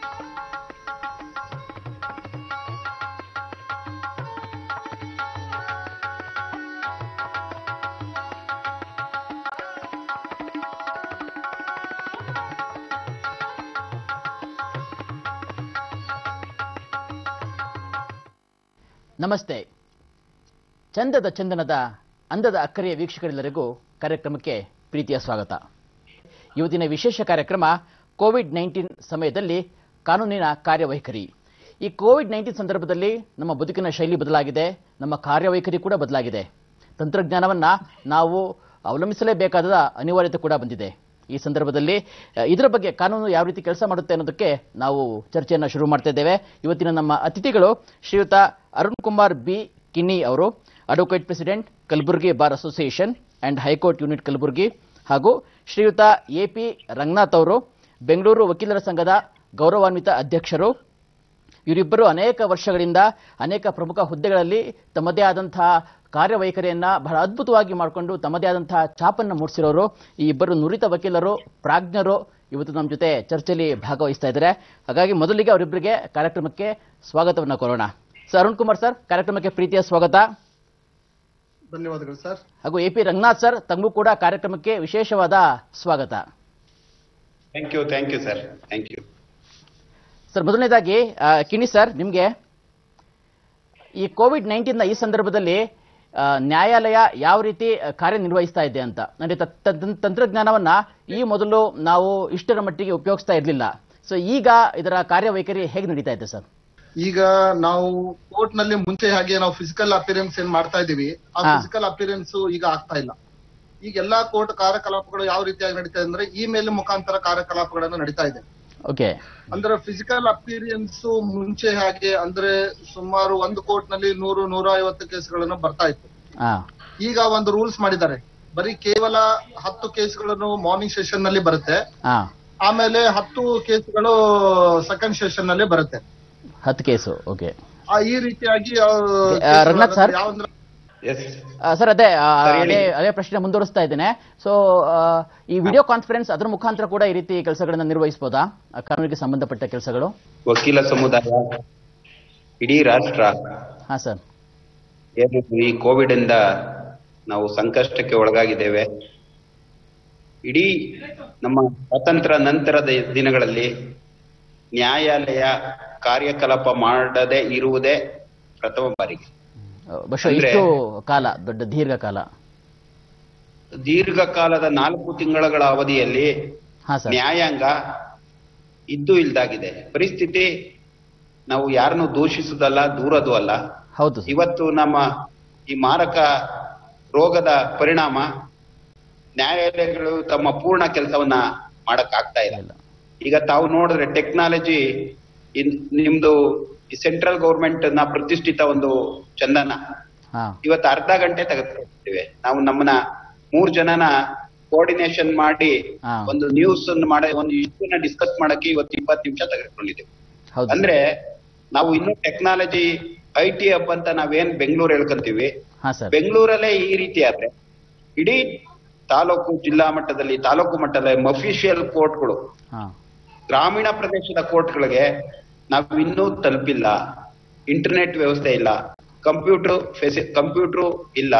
ನಮಸ್ತೆ ಚಂದದ ಚಂದನದ ಅಂದದ ಅಕ್ಕರೆಯ ವೀಕ್ಷಕರೆಲ್ಲರಿಗೂ ಕಾರ್ಯಕ್ರಮಕ್ಕೆ ಪ್ರೀತಿಯ ಸ್ವಾಗತ ಇವತ್ತಿನ ವಿಶೇಷ ಕಾರ್ಯಕ್ರಮ ಕೋವಿಡ್ ನೈನ್ಟೀನ್ ಸಮಯದಲ್ಲಿ ಕಾನೂನಿನ ಕಾರ್ಯವೈಖರಿ ಈ ಕೋವಿಡ್ ನೈನ್ಟೀನ್ ಸಂದರ್ಭದಲ್ಲಿ ನಮ್ಮ ಬದುಕಿನ ಶೈಲಿ ಬದಲಾಗಿದೆ ನಮ್ಮ ಕಾರ್ಯವೈಖರಿ ಕೂಡ ಬದಲಾಗಿದೆ ತಂತ್ರಜ್ಞಾನವನ್ನ ನಾವು ಅವಲಂಬಿಸಲೇಬೇಕಾದ ಅನಿವಾರ್ಯತೆ ಕೂಡ ಬಂದಿದೆ ಈ ಸಂದರ್ಭದಲ್ಲಿ ಅ, ಇದರ ಬಗ್ಗೆ ಕಾನೂನು ಯಾವ ರೀತಿ ಕೆಲಸ ಮಾಡುತ್ತೆ ಅನ್ನೋದಕ್ಕೆ ನಾವು ಚರ್ಚೆಯನ್ನು ಶುರು ಮಾಡ್ತಾ ಇದ್ದೇವೆ ಇವತ್ತಿನ ನಮ್ಮ ಅತಿಥಿಗಳು ಶ್ರೀಯುತ ಅರುಣ್ ಕುಮಾರ್ ಬಿ ಕಿನ್ನಿ ಅವರು advocate president Kalaburagi bar association and high court unit Kalaburagi ಹಾಗೂ ಶ್ರೀಯುತ ಎ ಪಿ ರಂಗನಾಥ್ ಅವರು ಬೆಂಗಳೂರು ವಕೀಲರ ಸಂಘದ ಗೌರವಾನ್ವಿತ ಅಧ್ಯಕ್ಷರು ಇವರಿಬ್ಬರು ಅನೇಕ ವರ್ಷಗಳಿಂದ ಅನೇಕ ಪ್ರಮುಖ ಹುದ್ದೆಗಳಲ್ಲಿ ತಮ್ಮದೇ ಆದಂತಹ ಕಾರ್ಯವೈಖರಿಯನ್ನ ಬಹಳ ಅದ್ಭುತವಾಗಿ ಮಾಡಿಕೊಂಡು ತಮ್ಮದೇ ಆದಂತಹ ಛಾಪನ್ನು ಮೂಡಿಸಿರೋರು ಈ ಇಬ್ಬರು ನುರಿತ ವಕೀಲರು ಪ್ರಾಜ್ಞರು ಇವತ್ತು ನಮ್ಮ ಜೊತೆ ಚರ್ಚೆಯಲ್ಲಿ ಭಾಗವಹಿಸ್ತಾ ಇದ್ದಾರೆ ಹಾಗಾಗಿ ಮೊದಲಿಗೆ ಅವರಿಬ್ಬರಿಗೆ ಕಾರ್ಯಕ್ರಮಕ್ಕೆ ಸ್ವಾಗತವನ್ನು ಕೋರೋಣ ಸರ್ ಅರುಣ್ ಕುಮಾರ್ ಸರ್ ಕಾರ್ಯಕ್ರಮಕ್ಕೆ ಪ್ರೀತಿಯ ಸ್ವಾಗತ ಧನ್ಯವಾದಗಳು ಸರ್ ಹಾಗೂ ಎ ಪಿ ರಂಗನಾಥ್ ಸರ್ ತಮಗೂ ಕೂಡ ಕಾರ್ಯಕ್ರಮಕ್ಕೆ ವಿಶೇಷವಾದ ಸ್ವಾಗತ thank you thank you sir thank you sir ಮೊದಲನೇದಾಗಿ ಆ, ಕಿಣಿ ಸರ್ ನಿಮಗೆ ಈ ಕೋವಿಡ್ ನೈನ್ಟೀನ್ ಈ ಸಂದರ್ಭದಲ್ಲಿ ಆ, ನ್ಯಾಯಾಲಯ ಯಾವ ರೀತಿ ಆ, ಕಾರ್ಯನಿರ್ವಹಿಸ್ತಾ ಇದೆ ಅಂತ ಅಂದ್ರೆ ತ- ತ- ತಂತ್ರಜ್ಞಾನವನ್ನ ಈ ಮೊದಲು ನಾವು ಇಷ್ಟರ ಮಟ್ಟಿಗೆ ಉಪಯೋಗಿಸ್ತಾ ಇರಲಿಲ್ಲ ಸೊ ಈಗ ಇದರ ಕಾರ್ಯವೈಖರಿ ಹೇಗೆ ನಡೀತಾ ಇದೆ ಸರ್ ಈಗ ನಾವು ಕೋರ್ಟ್ ನಲ್ಲಿ ಮುಂಚೆ ಹಾಗೆ ನಾವು ಫಿಸಿಕಲ್ ಅಪಿಯರೆನ್ಸ್ ಏನ್ ಮಾಡ್ತಾ ಇದೀವಿ ಆ ಹಾ. ಫಿಸಿಕಲ್ ಅಪಿಯರೆನ್ಸ್ ಈಗ ಆಗ್ತಾ ಇಲ್ಲ ಈಗ ಎಲ್ಲಾ ಕೋರ್ಟ್ ಕಾರ್ಯಕಲಾಪಗಳು ಯಾವ ರೀತಿಯಾಗಿ ನಡೀತಾ ಇದೆ ಅಂದ್ರೆ ಇಮೇಲ್ ಮುಖಾಂತರ ಕಾರ್ಯಕಲಾಪಗಳನ್ನು ನಡೀತಾ ಇದೆ ಓಕೆ ಅಂದ್ರೆ ಫಿಸಿಕಲ್ ಅಪಿಯರೆನ್ಸ್ ಮುಂಚೆ ಹಾಗೆ ಅಂದ್ರೆ ಸುಮಾರು ಒಂದು ಕೋರ್ಟ್ ನಲ್ಲಿ ನೂರು ನೂರ ಐವತ್ತು ಕೇಸ್ಗಳನ್ನು ಬರ್ತಾ ಇತ್ತು ಹಾ ಈಗ ಒಂದು ರೂಲ್ಸ್ ಮಾಡಿದ್ದಾರೆ ಬರೀ ಕೇವಲ ಹತ್ತು ಕೇಸ್ಗಳನ್ನು ಮಾರ್ನಿಂಗ್ ಸೆಷನ್ ನಲ್ಲಿ ಬರುತ್ತೆ ಹಾ ಆಮೇಲೆ ಹತ್ತು ಕೇಸ್ಗಳು ಸೆಕೆಂಡ್ ಸೆಷನ್ ನಲ್ಲಿ ಬರುತ್ತೆ ಹತ್ತು ಕೇಸು ಓಕೆ ಆ, ಈ ರೀತಿಯಾಗಿ ಆ, ಆ, ರಂಗನಾಥ್ ಸರ್? ಯಾವಂದ್ರೆ ಎಸ್ ಸರ್ ಅದೇ ಆ, ಸರ್, ಹೇಳಿ. ಅದೇ ಅದೇ ಪ್ರಶ್ನೆ ಮುಂದುವರಿಸ್ತಾ ಇದ್ದೇನೆ ಸೊ ಈ ವಿಡಿಯೋ ಕಾನ್ಫರೆನ್ಸ್ ಅದರ ಮುಖಾಂತರ ಕೂಡ ಈ ರೀತಿ ಕೆಲಸಗಳನ್ನ ನಿರ್ವಹಿಸಬಹುದಾ ಆ, ಕಾನೂನಿಗೆ ಸಂಬಂಧಪಟ್ಟ ಕೆಲಸಗಳು ವಕೀಲ ಸಮುದಾಯ ಇಡೀ ರಾಷ್ಟ್ರ ಹಾ ಸರ್ ಏನು ಈ ಕೋವಿಡ್ ಇಂದ ನಾವು ಸಂಕಷ್ಟಕ್ಕೆ ಒಳಗಾಗಿದ್ದೇವೆ ಇಡೀ ನಮ್ಮ ಸ್ವಾತಂತ್ರ್ಯ ನಂತರದ ದಿನಗಳಲ್ಲಿ ನ್ಯಾಯಾಲಯ ಕಾರ್ಯಕಲಾಪ ಮಾಡದೆ ಇರುವುದೇ ಪ್ರಥಮ ಬಾರಿಗೆ ಬಹುಶಃ ಅಂದ್ರೆ- ಇಷ್ಟು ಕಾಲ ದೊಡ್ಡ ದೀರ್ಘಕಾಲ ದೀರ್ಘಕಾಲದ ನಾಲ್ಕು ತಿಂಗಳ ಅವಧಿಯಲ್ಲಿ ಹಾ ಸರ್ ನ್ಯಾಯಾಂಗ ಇದ್ದು ಇಲ್ದಾಗಿದೆ ಪರಿಸ್ಥಿತಿ ನಾವು ಯಾರನ್ನು ದೂಷಿಸುವುದಲ್ಲ ದೂರದು ಅಲ್ಲ ಹೌದು ಸರ್. ಇವತ್ತು ನಮ್ಮ ಈ ಮಾರಕ ರೋಗದ ಪರಿಣಾಮ ನ್ಯಾಯಾಲಯಗಳು ತಮ್ಮ ಪೂರ್ಣ ಕೆಲಸವನ್ನ ಮಾಡಕ್ ಆಗ್ತಾ ಇಲ್ಲ ಇಲ್ಲ. ಈಗ ತಾವು ನೋಡಿದ್ರೆ ಟೆಕ್ನಾಲಜಿ ನಿಮ್ದು ಈ ಸೆಂಟ್ರಲ್ ಗೌರ್ಮೆಂಟ್ ನ ಪ್ರತಿಷ್ಠಿತ ಒಂದು ಚಂದನ ಹಾ ಇವತ್ತು ಅರ್ಧ ಗಂಟೆ ತೆಗೆದುಕೊಂಡಿದ್ದೇವೆ ನಾವು ನಮ್ಮನ್ನ ಮೂರ್ ಜನನ ಕೋಆರ್ಡಿನೇಷನ್ ಮಾಡಿ ಹಾ. ಒಂದು ನ್ಯೂಸ್ ಮಾಡಿ ಒಂದು ಇಷ್ಟನ್ನ ಡಿಸ್ಕಸ್ ಮಾಡಕ್ಕೆ ಇವತ್ತು ಇಪ್ಪತ್ತು ನಿಮಿಷ ತೆಗೆದುಕೊಂಡಿದ್ದೇವೆ ಹೌದು ಅಂದ್ರೆ ನಾವು ಇನ್ನೂ ಟೆಕ್ನಾಲಜಿ ಐ ಟಿ ಹಬ್ ಅಂತ ನಾವೇನ್ ಬೆಂಗಳೂರು ಹೇಳ್ಕೊಂತೀವಿ ಹಾ ಸರ್ ಬೆಂಗಳೂರಲ್ಲೇ ಈ ರೀತಿ ಆದ್ರೆ ಇಡೀ ತಾಲೂಕು ಜಿಲ್ಲಾ ಮಟ್ಟದಲ್ಲಿ ತಾಲೂಕು ಮಟ್ಟದಲ್ಲಿ ಅಫಿಷಿಯಲ್ ಕೋರ್ಟ್ಗಳು ಹಾ ಗ್ರಾಮೀಣ ಪ್ರದೇಶದ ಕೋರ್ಟ್ಗಳಿಗೆ ನಾವು ಇನ್ನೂ ತಲುಪಿಲ್ಲ ಇಂಟರ್ನೆಟ್ ವ್ಯವಸ್ಥೆ ಇಲ್ಲ ಕಂಪ್ಯೂಟರ್ ಫೆಸಿ ಕಂಪ್ಯೂಟರ್ ಇಲ್ಲ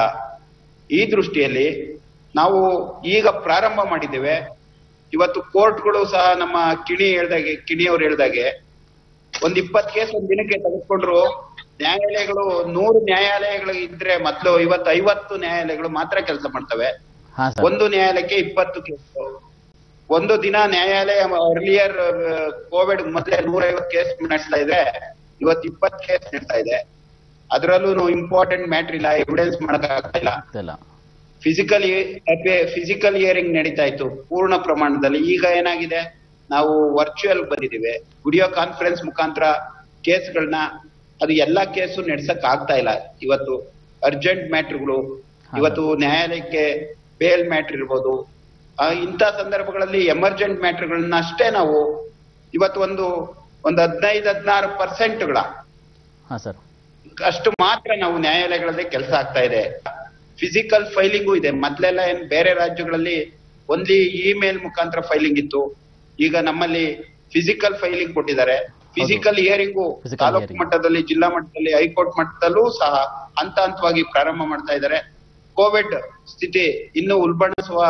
ಈ ದೃಷ್ಟಿಯಲ್ಲಿ ನಾವು ಈಗ ಪ್ರಾರಂಭ ಮಾಡಿದ್ದೇವೆ ಇವತ್ತು ಕೋರ್ಟ್ಗಳು ಸಹ ನಮ್ಮ ಕಿಣಿ ಹೇಳ್ದಾಗೆ ಕಿಣಿಯವ್ರು ಹೇಳ್ದಾಗೆ ಒಂದ್ ಇಪ್ಪತ್ ಕೇಸ್ ಒಂದ್ ದಿನಕ್ಕೆ ತೆಗೆದುಕೊಂಡ್ರು ನ್ಯಾಯಾಲಯಗಳು ನೂರು ನ್ಯಾಯಾಲಯಗಳು ಇದ್ರೆ ಮೊದ್ಲು ಇವತ್ತು ಐವತ್ತು ನ್ಯಾಯಾಲಯಗಳು ಮಾತ್ರ ಕೆಲಸ ಮಾಡ್ತವೆ ಹಾ ಸರ್ ಒಂದು ನ್ಯಾಯಾಲಯಕ್ಕೆ ಇಪ್ಪತ್ತು ಕೇಸ್ ಒಂದು ದಿನ ನ್ಯಾಯಾಲಯ ಅರ್ಲಿಯರ್ ಕೋವಿಡ್ ಮೊದಲೇ ನೂರೈವತ್ತು ಕೇಸ್ ನಡೆಸ್ತಾ ಇದೆ ಇವತ್ತು ಇಪ್ಪತ್ತು ಕೇಸ್ ನಡೆಸ್ತಾ ಇದೆ ಅದರಲ್ಲೂ ಇಂಪಾರ್ಟೆಂಟ್ ಮ್ಯಾಟ್ರ್ ಇಲ್ಲ ಎವಿಡೆನ್ಸ್ ಮಾಡಕ್ ಆಗ್ತಾ ಇಲ್ಲ ಇಲ್ಲ ಫಿಸಿಕಲ್ ಫಿಸಿಕಲ್ ಹಿಯರಿಂಗ್ ನಡೀತಾ ಇತ್ತು ಪೂರ್ಣ ಪ್ರಮಾಣದಲ್ಲಿ ಈಗ ಏನಾಗಿದೆ ನಾವು ವರ್ಚುವಲ್ ಬಂದಿದ್ದೀವಿ ವಿಡಿಯೋ ಕಾನ್ಫರೆನ್ಸ್ ಮುಖಾಂತರ ಕೇಸ್ಗಳನ್ನ ಅದು ಎಲ್ಲಾ ಕೇಸು ನಡೆಸಕ್ ಆಗ್ತಾ ಇಲ್ಲ ಇವತ್ತು ಅರ್ಜೆಂಟ್ ಮ್ಯಾಟ್ರ್ಗಳು ಇವತ್ತು ನ್ಯಾಯಾಲಯಕ್ಕೆ ಬೇಲ್ ಮ್ಯಾಟ್ರ್ ಇರ್ಬೋದು ಆ, ಇಂಥ ಸಂದರ್ಭಗಳಲ್ಲಿ ಎಮರ್ಜೆಂಟ್ ಮ್ಯಾಟ್ರ್ಗಳನ್ನ ಅಷ್ಟೇ ನಾವು ಇವತ್ತು ಒಂದು ಒಂದು ಹದಿನೈದು ಹದಿನಾರು ಪರ್ಸೆಂಟ್ಗಳ ಹಾ ಸರ್ ಅಷ್ಟು ಮಾತ್ರ ನಾವು ನ್ಯಾಯಾಲಯಗಳಲ್ಲಿ ಕೆಲಸ ಆಗ್ತಾ ಇದೆ ಫಿಸಿಕಲ್ ಫೈಲಿಂಗು ಇದೆ ಮೊದ್ಲೆಲ್ಲ ಏನ್ ಬೇರೆ ರಾಜ್ಯಗಳಲ್ಲಿ ಓನ್ಲಿ ಇಮೇಲ್ ಮುಖಾಂತರ ಫೈಲಿಂಗ್ ಇತ್ತು ಈಗ ನಮ್ಮಲ್ಲಿ ಫಿಸಿಕಲ್ ಫೈಲಿಂಗ್ ಕೊಟ್ಟಿದ್ದಾರೆ ಫಿಸಿಕಲ್ ಹಿಯರಿಂಗು Physical ತಾಲೂಕು hearing. ಮಟ್ಟದಲ್ಲಿ ಜಿಲ್ಲಾ ಮಟ್ಟದಲ್ಲಿ ಹೈಕೋರ್ಟ್ ಮಟ್ಟದಲ್ಲೂ ಸಹ ಹಂತ ಹಂತವಾಗಿ ಪ್ರಾರಂಭ ಮಾಡ್ತಾ ಇದ್ದಾರೆ ಕೋವಿಡ್ ಸ್ಥಿತಿ ಇನ್ನು ಉಲ್ಬಣಿಸುವ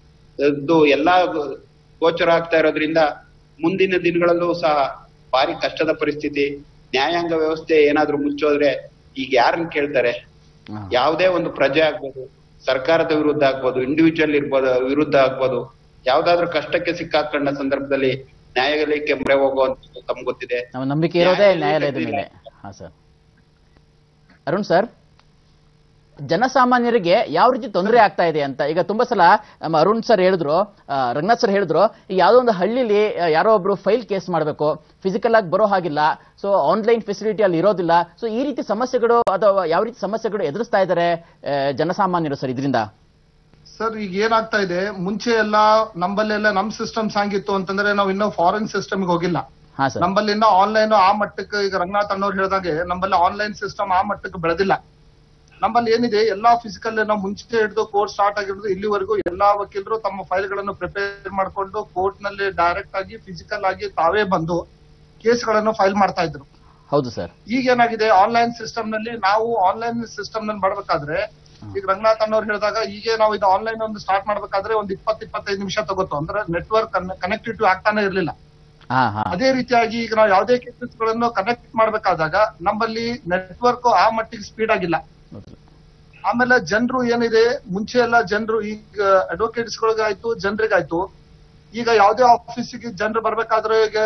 ಇದು ಎಲ್ಲಾ ಗೋ- ಗೋಚರ ಆಗ್ತಾ ಇರೋದ್ರಿಂದ ಮುಂದಿನ ದಿನಗಳಲ್ಲೂ ಸಹ ಭಾರಿ ಕಷ್ಟದ ಪರಿಸ್ಥಿತಿ ನ್ಯಾಯಾಂಗ ವ್ಯವಸ್ಥೆ ಏನಾದ್ರೂ ಮುಚ್ಚೋದ್ರೆ ಈಗ ಯಾರನ್ನ ಕೇಳ್ತಾರೆ ಹಾ. ಯಾವುದೇ ಒಂದು ಪ್ರಜೆ ಆಗ್ಬೋದು ಸರ್ಕಾರದ ವಿರುದ್ಧ ಆಗ್ಬೋದು ಇಂಡಿವಿಜುವಲ್ ಇರ್ಬೋದು ವಿರುದ್ಧ ಆಗ್ಬೋದು ಯಾವ್ದಾದ್ರು ಕಷ್ಟಕ್ಕೆ ಸಿಕ್ಕಾಕೊಂಡ ಸಂದರ್ಭದಲ್ಲಿ ನ್ಯಾಯಾಲಯಕ್ಕೆ ಮೊರೆ ಹೋಗುವಂತ ತಮ್ಗೆ ಗೊತ್ತಿದೆ ನಮ್ಮ ನಂಬಿಕೆ ಇರೋದೇ ನ್ಯಾಯಾಲಯದ ನ್ಯಾಯಾಲಯದ ಮೇಲೆ ಹಾ ಸರ್ ಅರುಣ್ ಸರ್ ಜನಸಾಮಾನ್ಯರಿಗೆ ಯಾವ ರೀತಿ ತೊಂದರೆ ಆಗ್ತಾ ಇದೆ ಅಂತ ಈಗ ತುಂಬಾ ಸಲ ನಮ್ಮ ಅರುಣ್ ಸರ್ ಹೇಳಿದ್ರು ಆ, ರಂಗನಾಥ್ ಸರ್ ಹೇಳಿದ್ರು ಈಗ ಯಾವುದೋ ಒಂದು ಹಳ್ಳಿಲಿ ಆ, ಯಾರೋ ಒಬ್ರು ಫೈಲ್ ಕೇಸ್ ಮಾಡಬೇಕು ಫಿಸಿಕಲ್ ಆಗಿ ಬರೋ ಹಾಗಿಲ್ಲ ಸೊ ಆನ್ಲೈನ್ ಫೆಸಿಲಿಟಿ ಅಲ್ಲಿ ಇರೋದಿಲ್ಲ ಸೊ ಈ ರೀತಿ ಸಮಸ್ಯೆಗಳು ಅಥವಾ ಯಾವ ರೀತಿ ಸಮಸ್ಯೆಗಳು ಎದುರಿಸ್ತಾ ಇದ್ದಾರೆ ಆ, ಜನಸಾಮಾನ್ಯರು ಸರ್ ಇದರಿಂದ ಸರ್ ಈಗ ಏನಾಗ್ತಾ ಇದೆ ಮುಂಚೆ ಎಲ್ಲ ನಂಬಲ್ಲೆಲ್ಲ ನಮ್ ಸಿಸ್ಟಮ್ಸ್ ಹಂಗಿತ್ತು ಅಂತಂದ್ರೆ ನಾವು ಇನ್ನೂ ಫಾರಿನ್ ಸಿಸ್ಟಮ್ಗೆ ಹೋಗಿಲ್ಲ ಹಾ ಸರ್ ನಂಬಲ್ಲಿಂದ ಆನ್ಲೈನ್ ಆ ಮಟ್ಟಕ್ಕೆ ಈಗ ರಂಗನಾಥ್ ಅಣ್ಣವ್ರು ಹೇಳ್ದಂಗೆ ನಂಬಲ್ಲಿ ಆನ್ಲೈನ್ ಸಿಸ್ಟಮ್ ಆ ಮಟ್ಟಕ್ಕೆ ಬೆಳೆದಿಲ್ಲ ನಮ್ಮಲ್ಲಿ ಏನಿದೆ ಎಲ್ಲಾ ಫಿಸಿಕಲ್ ನಾವು ಮುಂಚೆ ಹಿಡಿದು ಕೋರ್ಟ್ ಸ್ಟಾರ್ಟ್ ಆಗಿರೋದು ಇಲ್ಲಿವರೆಗೂ ಎಲ್ಲಾ ವಕೀಲರು ತಮ್ಮ ಫೈಲ್ಗಳನ್ನು ಪ್ರಿಪೇರ್ ಮಾಡ್ಕೊಂಡು ಕೋರ್ಟ್ ನಲ್ಲಿ ಡೈರೆಕ್ಟ್ ಆಗಿ ಫಿಸಿಕಲ್ ಆಗಿ ತಾವೇ ಬಂದು ಕೇಸ್ಗಳನ್ನು ಫೈಲ್ ಮಾಡ್ತಾ ಇದ್ರು ಹೌದು ಸರ್ ಈಗ ಏನಾಗಿದೆ ಆನ್ಲೈನ್ ಸಿಸ್ಟಮ್ ನಲ್ಲಿ ನಾವು ಆನ್ಲೈನ್ ಸಿಸ್ಟಮ್ ನಲ್ಲಿ ಮಾಡ್ಬೇಕಾದ್ರೆ ಈಗ ರಂಗನಾಥ್ ಅನ್ನೋರು ಹೇಳಿದಾಗ ಈಗ ನಾವು ಇದು ಆನ್ಲೈನ್ ಒಂದು ಸ್ಟಾರ್ಟ್ ಮಾಡ್ಬೇಕಾದ್ರೆ ಒಂದು ಇಪ್ಪತ್ ಇಪ್ಪತ್ತೈದು ನಿಮಿಷ ತಗೋತು ಅಂದ್ರೆ ನೆಟ್ವರ್ಕ್ ಕನೆಕ್ಟಿವಿಟಿ ಆಗ್ತಾನೆ ಇರ್ಲಿಲ್ಲ ಹಾ ಹಾ ಅದೇ ರೀತಿಯಾಗಿ ಈಗ ನಾವು ಯಾವುದೇ ಕೇಸಸ್ ಗಳನ್ನು ಕನೆಕ್ಟ್ ಮಾಡ್ಬೇಕಾದಾಗ ನಮ್ಮಲ್ಲಿ ನೆಟ್ವರ್ಕ್ ಆ ಮಟ್ಟಿಗೆ ಸ್ಪೀಡ್ ಆಗಿಲ್ಲ ಹೌದು. ಆಮೇಲೆ ಜನರು ಏನಿದೆ ಮುಂಚೆ ಎಲ್ಲ ಜನರು ಈಗ ಅಡ್ವೊಕೇಟ್ಸ್ ಗಳಿಗಾಯ್ತು ಜನರಿಗಾಯ್ತು ಈಗ ಯಾವುದೇ ಆಫೀಸಿಗೆ ಜನರು ಬರ್ಬೇಕಾದ್ರೆ ಈಗ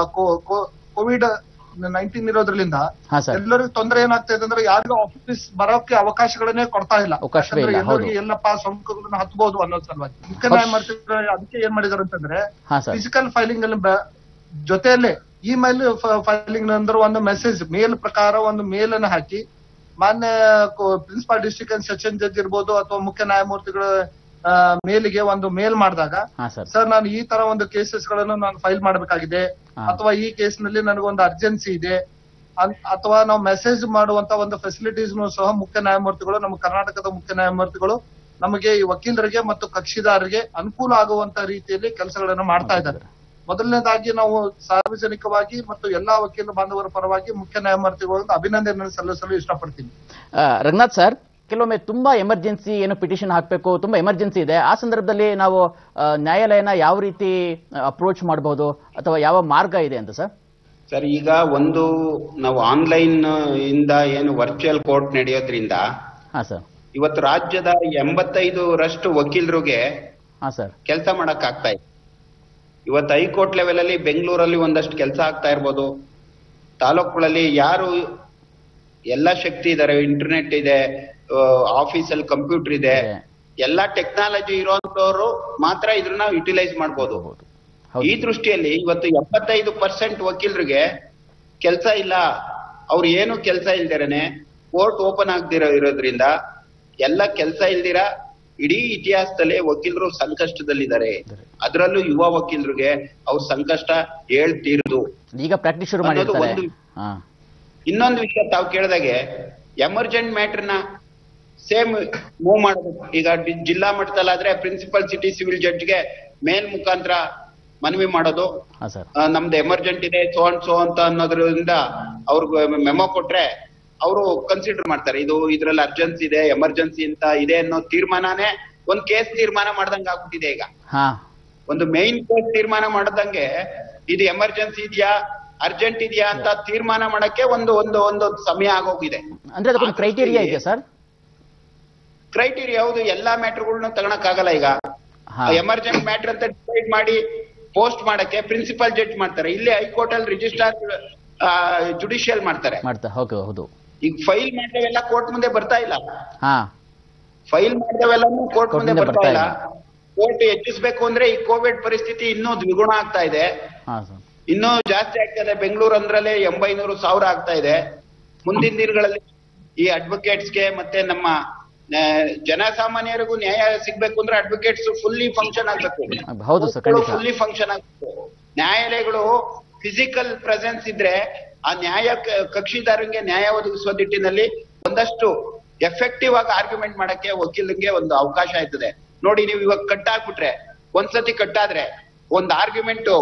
ಕೋವಿಡ್ ನೈನ್ಟೀನ್ ಇರೋದ್ರಿಂದ ಹಾ ಸರ್ ಎಲ್ಲರಿಗೂ ತೊಂದರೆ ಏನಾಗ್ತಾ ಇದೆ ಅಂದ್ರೆ ಯಾರಿಗೂ ಆಫೀಸ್ ಬರೋಕೆ ಅವಕಾಶಗಳನ್ನೇ ಕೊಡ್ತಾ ಇಲ್ಲ ಅವಕಾಶವೇ ಯಾಕಂದ್ರೆ ಇಲ್ಲ, ಹೌದು. ಎಲ್ಲರಿಗೆ ಎಲ್ಲಪ್ಪ ಸೋಂಕುಗಳನ್ನ ಹತ್ಬಹುದು ಅನ್ನೋದ್ ಸಲುವಾಗಿ ಮುಖ್ಯ ನ್ಯಾಯಮೂರ್ತಿಗಳು ಅದಕ್ಕೆ ಏನ್ ಮಾಡಿದಾರೆ ಅಂತಂದ್ರೆ ಹಾ ಸರ್ ಫಿಸಿಕಲ್ ಫೈಲಿಂಗ್ ಅಲ್ಲಿ ಬ- ಜೊತೆಯಲ್ಲೇ ಇಮೇಲ್ ಫೈಲಿಂಗ್ ಅಂದ್ರೆ ಒಂದು ಮೆಸೇಜ್ ಮೇಲ್ ಪ್ರಕಾರ ಒಂದು ಮೇಲ್ ಅನ್ನು ಹಾಕಿ ಮಾನ್ಯ principal district and session judge ಇರ್ಬೋದು ಅಥವಾ ಮುಖ್ಯ ನ್ಯಾಯಮೂರ್ತಿಗಳ ಮೇಲಿಗೆ ಒಂದು ಮೇಲ್ ಮಾಡಿದಾಗ ಹಾ ಸರ್ ಸರ್ ನಾನು ಈ ತರ ಒಂದು ಕೇಸಸ್ ಗಳನ್ನು ನಾನು ಫೈಲ್ ಮಾಡಬೇಕಾಗಿದೆ ಹಾ. ಅಥವಾ ಈ ಕೇಸ್ ನಲ್ಲಿ ನನಗೊಂದು ಅರ್ಜೆನ್ಸಿ ಇದೆ ಅನ್- ಅಥವಾ ನಾವು ಮೆಸೇಜ್ ಮಾಡುವಂತ ಒಂದು ಫೆಸಿಲಿಟೀಸ್ ಸಹ ಮುಖ್ಯ ನ್ಯಾಯಮೂರ್ತಿಗಳು ನಮ್ಮ ಕರ್ನಾಟಕದ ಮುಖ್ಯ ನ್ಯಾಯಮೂರ್ತಿಗಳು ನಮಗೆ ಈ ವಕೀಲರಿಗೆ ಮತ್ತು ಕಕ್ಷಿದಾರರಿಗೆ ಅನುಕೂಲ ಆಗುವಂತ ರೀತಿಯಲ್ಲಿ ಕೆಲಸಗಳನ್ನು ಮಾಡ್ತಾ ಇದ್ದಾರೆ ಮೊದಲನೇದಾಗಿ ನಾವು ಸಾರ್ವಜನಿಕವಾಗಿ ಮತ್ತು ಎಲ್ಲಾ ವಕೀಲ ಬಾಂಧವರ ಪರವಾಗಿ ಮುಖ್ಯ ನ್ಯಾಯಮೂರ್ತಿಗಳಿಂದ ಅಭಿನಂದನೆ ಸಲ್ಲಿಸಲು ಇಷ್ಟಪಡ್ತೀನಿ ಆ, ರಂಗನಾಥ್ ಸರ್ ಕೆಲವೊಮ್ಮೆ ತುಂಬಾ ಎಮರ್ಜೆನ್ಸಿ ಏನು ಪಿಟಿಷನ್ ಹಾಕಬೇಕು ತುಂಬಾ ಎಮರ್ಜೆನ್ಸಿ ಇದೆ ಆ ಸಂದರ್ಭದಲ್ಲಿ ನಾವು ಆ, ನ್ಯಾಯಾಲಯನ ಯಾವ ರೀತಿ ಅಪ್ರೋಚ್ ಮಾಡಬಹುದು ಅಥವಾ ಯಾವ ಮಾರ್ಗ ಇದೆ ಅಂತ ಸರ್ ಸರ್ ಈಗ ಒಂದು ನಾವು ಆನ್ಲೈನ್ ಇಂದ ಏನು ವರ್ಚುವಲ್ ಕೋರ್ಟ್ ನಡೆಯೋದ್ರಿಂದ ಹಾ ಸರ್ ಇವತ್ತು ರಾಜ್ಯದ ಎಂಬತ್ತೈದರಷ್ಟು ವಕೀಲರಿಗೆ ಹಾ ಸರ್ ಕೆಲಸ ಮಾಡಕ್ ಆಗ್ತಾ ಇದೆ ಇವತ್ತು ಹೈಕೋರ್ಟ್ ಲೆವೆಲ್ ಅಲ್ಲಿ ಬೆಂಗಳೂರಲ್ಲಿ ಒಂದಷ್ಟು ಕೆಲಸ ಆಗ್ತಾ ಇರ್ಬೋದು ತಾಲೂಕುಗಳಲ್ಲಿ ಯಾರು ಎಲ್ಲ ಶಕ್ತಿ ಇದಾರೆ ಇಂಟರ್ನೆಟ್ ಇದೆ ಆಫೀಸಲ್ಲಿ ಕಂಪ್ಯೂಟರ್ ಇದೆ ಇದೆ. ಎಲ್ಲಾ ಟೆಕ್ನಾಲಜಿ ಇರೋಂಥವ್ರು ಮಾತ್ರ ಇದನ್ನ ಯುಟಿಲೈಸ್ ಮಾಡ್ಬೋದು ಹೌದು ಈ ಹೌದು ದೃಷ್ಟಿಯಲ್ಲಿ ಇವತ್ತು ಎಪ್ಪತ್ತೈದು ಪರ್ಸೆಂಟ್ ವಕೀಲರಿಗೆ ಕೆಲಸ ಇಲ್ಲ ಅವ್ರು ಏನು ಕೆಲಸ ಇಲ್ದಿರನೆ ಕೋರ್ಟ್ ಓಪನ್ ಆಗ್ದಿರೋ ಇರೋದ್ರಿಂದ ಎಲ್ಲ ಕೆಲಸ ಇಲ್ದಿರ ಇಡೀ ಇತಿಹಾಸದಲ್ಲಿ ವಕೀಲರು ಸಂಕಷ್ಟದಲ್ಲಿದ್ದಾರೆ ಅದರಲ್ಲೂ ಯುವ ವಕೀಲರಿಗೆ ಅವ್ರ ಸಂಕಷ್ಟ ಹೇಳ್ತೀರ್ದು ಈಗ ಪ್ರಾಕ್ಟೀಸ್ ಶುರು ಅನ್ನೋದು ಮಾಡಿರ್ತಾರೆ ಒಂದು- ಹಾ ಇನ್ನೊಂದು ವಿಷಯ ತಾವು ಕೇಳಿದಾಗೆ ಎಮರ್ಜೆಂಟ್ ಮ್ಯಾಟರ್ನ ಸೇಮ್ ಮೂವ್ ಮಾಡಬೇಕು ಈಗ ಡಿ- ಜಿಲ್ಲಾ ಮಟ್ಟದಲ್ಲಾದ್ರೆ ಪ್ರಿನ್ಸಿಪಲ್ ಸಿಟಿ ಸಿವಿಲ್ ಜಡ್ಜ್ಗೆ ಮೇಲ್ ಮುಖಾಂತರ ಮನವಿ ಮಾಡೋದು ಹಾ ಸರ್ ಆ, ನಮ್ದು ಎಮರ್ಜೆಂಟ್ ಇದೆ ಸೋ ಅಂಡ್ ಸೋ ಅಂತ ಅನ್ನೋದ್ರಿಂದ ಅವ್ರಿಗೆ ಮೆಮೊ ಕೊಟ್ರೆ ಅವರು ಕನ್ಸಿಡರ್ ಮಾಡ್ತಾರೆ ಇದು ಇದ್ರಲ್ಲಿ ಅರ್ಜೆನ್ಸಿ ಇದೆ ಎಮರ್ಜೆನ್ಸಿ ಅಂತ ಇದೆ ಅನ್ನೋ ತೀರ್ಮಾನನೇ ಒಂದ್ ಕೇಸ್ ತೀರ್ಮಾನ ಮಾಡ್ದಂಗೆ ಆಗ್ಬಿಟ್ಟಿದೆ ಈಗ ಹಾ ಒಂದು ಮೈನ್ ಕೇಸ್ ತೀರ್ಮಾನ ಮಾಡದಂಗೆ ಇದು ಎಮರ್ಜೆನ್ಸಿ ಇದೆಯಾ ಅರ್ಜೆಂಟ್ ಇದೆಯಾ ಅಂತ ತೀರ್ಮಾನ ಮಾಡಕ್ಕೆ ಒಂದು ಒಂದು ಒಂದು ಸಮಯ ಆಗೋಗಿದೆ ಅಂದ್ರೆ ಅದಕ್ಕೊಂದು ಕ್ರೈಟೀರಿಯಾ ಇದೆಯಾ ಸರ್ ಕ್ರೈಟೀರಿಯಾ ಯಾವುದು ಎಲ್ಲಾ ಮ್ಯಾಟರ್ಗಳನ್ನ ತಗೊಳಕ್ ಆಗಲ್ಲ ಈಗ ಹಾ ಎಮರ್ಜೆಂಟ್ ಮ್ಯಾಟರ್ ಅಂತ ಡಿಸೈಡ್ ಮಾಡಿ ಪೋಸ್ಟ್ ಮಾಡಕ್ಕೆ ಪ್ರಿನ್ಸಿಪಲ್ ಜಡ್ಜ್ ಮಾಡ್ತಾರೆ ಇಲ್ಲಿ ಹೈಕೋರ್ಟ್ ಅಲ್ಲಿ ರಿಜಿಸ್ಟ್ರಾರ್ ಜುಡಿಷಿಯಲ್ ಮಾಡ್ತಾರೆ ಮಾಡ್ತಾ ಹೌದು ಹೌದು ಈಗ ಫೈಲ್ ಮಾಡಿದವೆಲ್ಲ ಕೋರ್ಟ್ ಮುಂದೆ ಬರ್ತಾ ಇಲ್ಲ ಹಾ ಫೈಲ್ ಮಾಡಿದವೆಲ್ಲನೂ ಕೋರ್ಟ್ Court ಮುಂದೆ ಮುಂದೆ ಬರ್ತಾ ಬರ್ತಾ ಇಲ್ಲ ಇಲ್ಲ. ಕೋರ್ಟ್ ಹೆಚ್ಚಿಸ್ಬೇಕು ಅಂದ್ರೆ ಈ ಕೋವಿಡ್ ಪರಿಸ್ಥಿತಿ ಇನ್ನೂ ದ್ವಿಗುಣ ಆಗ್ತಾ ಇದೆ ಹಾ ಸರ್ ಇನ್ನೂ ಜಾಸ್ತಿ ಆಗ್ತದೆ ಬೆಂಗಳೂರು ಅಂದ್ರಲ್ಲೇ ಎಂಬೈನೂರು ಸಾವಿರ ಆಗ್ತಾ ಇದೆ ಮುಂದಿನ ದಿನಗಳಲ್ಲಿ ಈ ಅಡ್ವೊಕೇಟ್ಸ್ಗೆ ಮತ್ತೆ ನಮ್ಮ ಆ, ಜನಸಾಮಾನ್ಯರಿಗೂ ನ್ಯಾಯ ಸಿಗ್ಬೇಕು ಅಂದ್ರೆ ಅಡ್ವೊಕೇಟ್ಸ್ ಫುಲ್ಲಿ ಫಂಕ್ಷನ್ ಆಗ್ಬೇಕು ಹೌದು ಸರ್ ಖಂಡಿತ ಫುಲ್ಲಿ ಫಂಕ್ಷನ್ ಆಗ್ಬೇಕು ನ್ಯಾಯಾಲಯಗಳು ಫಿಸಿಕಲ್ ಪ್ರೆಸೆನ್ಸ್ ಇದ್ರೆ ಆ ನ್ಯಾಯ ಕ- ಕಕ್ಷಿದಾರರಿಗೆ ನ್ಯಾಯ ಒದಗಿಸುವ ನಿಟ್ಟಿನಲ್ಲಿ ಒಂದಷ್ಟು ಎಫೆಕ್ಟಿವ್ ಆಗಿ ಆರ್ಗ್ಯುಮೆಂಟ್ ಮಾಡಕ್ಕೆ ವಕೀಲರಿಗೆ ಒಂದು ಅವಕಾಶ ಆಯ್ತದೆ ನೋಡಿ ನೀವು ಇವಾಗ ಕಟ್ ಆಗ್ಬಿಟ್ರೆ ಒಂದ್ಸತಿ ಕಟ್ಟಾದ್ರೆ ಒಂದ್ ಆರ್ಗ್ಯುಮೆಂಟ್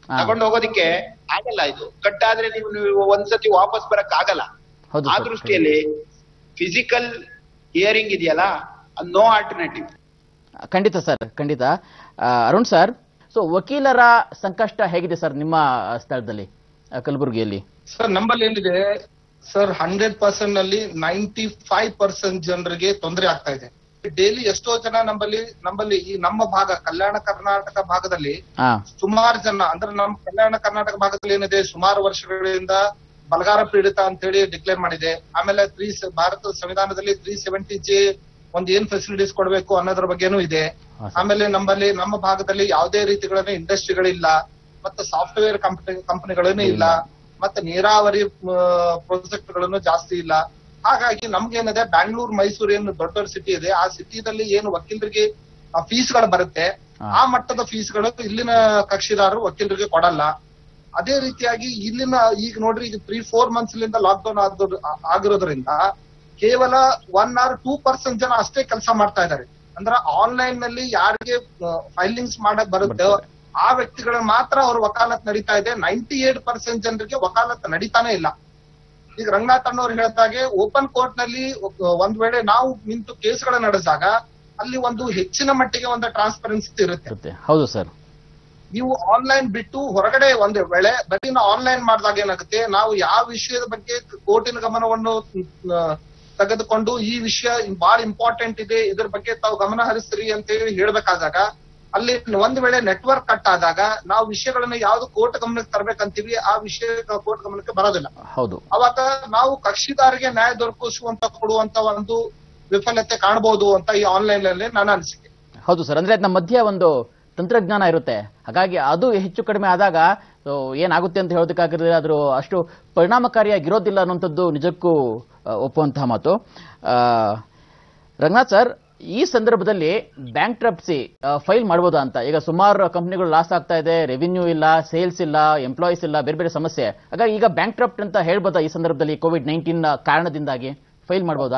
ಹಾ. ತಗೊಂಡು ಹೋಗೋದಿಕ್ಕೆ ಆಗಲ್ಲ ಇದು ಕಟ್ ಆದ್ರೆ ನೀವು ನೀವು ಒಂದ್ಸತಿ ವಾಪಸ್ ಬರಕ್ ಆಗಲ್ಲ ಹೌದು ಆ ಸರ್ ದೃಷ್ಟಿಯಲ್ಲಿ ಫಿಸಿಕಲ್ ಹಿಯರಿಂಗ್ ಇದೆಯಲ್ಲ ನೋ ಆಲ್ಟರ್ನೇಟಿವ್ ಖಂಡಿತ ಸರ್ ಖಂಡಿತ ಆ, ಅರುಣ್ ಸರ್ ಸೊ ವಕೀಲರ ಸಂಕಷ್ಟ ಹೇಗಿದೆ ಸರ್ ನಿಮ್ಮ ಸ್ಥಳದಲ್ಲಿ ಆ, ಕಲಬುರಗಿಯಲ್ಲಿ ಸರ್ ನಂಬಲ್ಲಿ ಏನಿದೆ ಸರ್ ಹಂಡ್ರೆಡ್ ಪರ್ಸೆಂಟ್ ನಲ್ಲಿ ನೈಂಟಿ ಫೈವ್ ಪರ್ಸೆಂಟ್ ಜನರಿಗೆ ತೊಂದರೆ ಆಗ್ತಾ ಇದೆ ಡೈಲಿ ಎಷ್ಟೋ ಜನ ನಂಬಲ್ಲಿ ನಂಬಲ್ಲಿ ಈ ನಮ್ಮ ಭಾಗ ಕಲ್ಯಾಣ ಕರ್ನಾಟಕ ಭಾಗದಲ್ಲಿ ಹಾ ಸುಮಾರು ಜನ ಅಂದ್ರೆ ನಮ್ಮ ಕಲ್ಯಾಣ ಕರ್ನಾಟಕ ಭಾಗದಲ್ಲಿ ಏನಿದೆ ಸುಮಾರು ವರ್ಷಗಳಿಂದ ಬಲಗಾರ ಪೀಡಿತ ಅಂತ ಹೇಳಿ ಡಿಕ್ಲೇರ್ ಮಾಡಿದೆ ಆಮೇಲೆ ತ್ರೀ ಭಾರತದ ಸಂವಿಧಾನದಲ್ಲಿ ತ್ರೀ ಸೆವೆಂಟಿ ಜೆ ಒಂದ್ ಏನ್ ಫೆಸಿಲಿಟೀಸ್ ಕೊಡಬೇಕು ಅನ್ನೋದ್ರ ಬಗ್ಗೆನೂ ಇದೆ ಹಾ, ಸರ್. ಆಮೇಲೆ ನಮ್ಮಲ್ಲಿ ನಮ್ಮ ಭಾಗದಲ್ಲಿ ಯಾವುದೇ ರೀತಿಗಳ ಇಂಡಸ್ಟ್ರಿಗಳಿಲ್ಲ ಮತ್ತೆ ಸಾಫ್ಟ್ವೇರ್ ಕಂಪನಿ ಕಂಪನಿಗಳೇನು ಇಲ್ಲ ಮತ್ತೆ ನೀರಾವರಿ ಪ್ರಾಜೆಕ್ಟ್ ಗಳನ್ನು ಜಾಸ್ತಿ ಇಲ್ಲ ಹಾಗಾಗಿ ನಮ್ಗೇನಿದೆ ಬ್ಯಾಂಗ್ಳೂರ್ ಮೈಸೂರು ಏನು ದೊಡ್ಡ ದೊಡ್ಡ ಸಿಟಿ ಇದೆ ಆ ಸಿಟಿದಲ್ಲಿ ಏನು ವಕೀಲರಿಗೆ ಫೀಸ್ ಗಳು ಬರುತ್ತೆ ಹಾ. ಆ ಮಟ್ಟದ ಫೀಸ್ಗಳು ಇಲ್ಲಿನ ಕಕ್ಷಿದಾರರು ವಕೀಲರಿಗೆ ಕೊಡಲ್ಲ ಅದೇ ರೀತಿಯಾಗಿ ಇಲ್ಲಿನ ಈಗ ನೋಡ್ರಿ ಈಗ ತ್ರೀ ಫೋರ್ ಮಂತ್ಸ್ ಲಿಂದ ಲಾಕ್ ಡೌನ್ ಆಗಿರೋದ್ರಿಂದ ಕೇವಲ ಒನ್ ಆರ್ ಟೂ ಪರ್ಸೆಂಟ್ ಜನ ಅಷ್ಟೇ ಕೆಲಸ ಮಾಡ್ತಾ ಇದ್ದಾರೆ ಅಂದ್ರೆ ಆನ್ಲೈನ್ ನಲ್ಲಿ ಯಾರಿಗೆ ಫೈಲಿಂಗ್ಸ್ ಮಾಡಕ್ ಬರುತ್ತೆ ಆ ವ್ಯಕ್ತಿಗಳ ಮಾತ್ರ ಅವ್ರ ವಕಾಲತ್ ನಡೀತಾ ಇದೆ ನೈಂಟಿ ಏಟ್ ಪರ್ಸೆಂಟ್ ಜನರಿಗೆ ವಕಾಲತ್ ನಡೀತಾನೆ ಇಲ್ಲ ಈಗ ರಂಗನಾಥ್ ಅಣ್ಣವ್ರು ಹೇಳ್ದಾಗೆ ಓಪನ್ ಕೋರ್ಟ್ ನಲ್ಲಿ ಒ- ಒಂದ್ ವೇಳೆ ನಾವು ನಿಂತು ಕೇಸ್ಗಳ ನಡೆಸಿದಾಗ ಅಲ್ಲಿ ಒಂದು ಹೆಚ್ಚಿನ ಮಟ್ಟಿಗೆ ಒಂದು ಟ್ರಾನ್ಸ್ಪರೆನ್ಸಿ ಇರುತ್ತೆ ಇರುತ್ತೆ. ಹೌದು ಸರ್ ನೀವು ಆನ್ಲೈನ್ ಬಿಟ್ಟು ಹೊರಗಡೆ ಒಂದು ವೇಳೆ ಬರೀ ಆನ್ಲೈನ್ ಮಾಡಿದಾಗ ಏನಾಗುತ್ತೆ ನಾವು ಯಾವ ವಿಷಯದ ಬಗ್ಗೆ ಕೋರ್ಟಿನ ಗಮನವನ್ನು ಆ, ತೆಗೆದುಕೊಂಡು ಈ ವಿಷಯ ಬಹಳ ಇಂಪಾರ್ಟೆಂಟ್ ಇದೆ ಇದ್ರ ಬಗ್ಗೆ ತಾವು ಗಮನ ಹರಿಸ್ರಿ ಅಂತ ಹೇಳಿ ಹೇಳ್ಬೇಕಾದಾಗ ಅಲ್ಲಿ ಒಂದ್ ವೇಳೆ ನೆಟ್ವರ್ಕ್ ಕಟ್ ಆದಾಗ ನಾವು ವಿಷಯಗಳನ್ನ ಯಾವ್ದು ಕೋರ್ಟ್ ಗಮನಕ್ಕೆ ತರ್ಬೇಕಂತೀವಿ ಆ ವಿಷಯ ಕೋರ್ಟ್ ಗಮನಕ್ಕೆ ಬರೋದಿಲ್ಲ ಹೌದು ಅವಾಗ ನಾವು ಕಕ್ಷಿದಾರಿಗೆ ನ್ಯಾಯ ದೊರಕಿಸುವಂತ ಕೊಡುವಂತ ಒಂದು ವಿಫಲತೆ ಕಾಣಬಹುದು ಅಂತ ಈ ಆನ್ಲೈನ್ ನಲ್ಲಿ ನನ್ನ ಅನಿಸಿಕೆ ಹೌದು ಸರ್ ಅಂದ್ರೆ ನಮ್ಮ ಮಧ್ಯೆ ಒಂದು ತಂತ್ರಜ್ಞಾನ ಇರುತ್ತೆ ಹಾಗಾಗಿ ಅದು ಹೆಚ್ಚು ಕಡಿಮೆ ಆದಾಗ ಸೊ ಏನಾಗುತ್ತೆ ಅಂತ ಹೇಳೋದಕ್ಕಾಗಿರಲಿಲ್ಲ ಆದರೂ ಅಷ್ಟು ಪರಿಣಾಮಕಾರಿಯಾಗಿರೋದಿಲ್ಲ ಅನ್ನುವಂಥದ್ದು ನಿಜಕ್ಕೂ ಆ, ಒಪ್ಪುವಂತಹ ಮಾತು ಆ, ರಂಗನಾಥ್ ಸರ್ ಈ ಸಂದರ್ಭದಲ್ಲಿ ಬ್ಯಾಂಕ್ ಟ್ರಪ್ಸಿ ಫೈಲ್ ಮಾಡ್ಬೋದಾ ಅಂತ ಈಗ ಸುಮಾರು ಕಂಪ್ನಿಗಳು ಲಾಸ್ ಆಗ್ತಾ ಇದೆ ರೆವಿನ್ಯೂ ಇಲ್ಲ ಸೇಲ್ಸ್ ಇಲ್ಲ ಎಂಪ್ಲಾಯೀಸ್ ಇಲ್ಲ ಬೇರೆ ಬೇರೆ ಸಮಸ್ಯೆ ಹಾಗಾಗಿ ಈಗ ಬ್ಯಾಂಕ್ ಟ್ರಪ್ಟ್ ಅಂತ ಹೇಳ್ಬೋದಾ ಈ ಸಂದರ್ಭದಲ್ಲಿ ಕೋವಿಡ್ ನೈನ್ಟೀನ್ ಕಾರಣದಿಂದಾಗಿ ಫೈಲ್ ಮಾಡ್ಬೋದಾ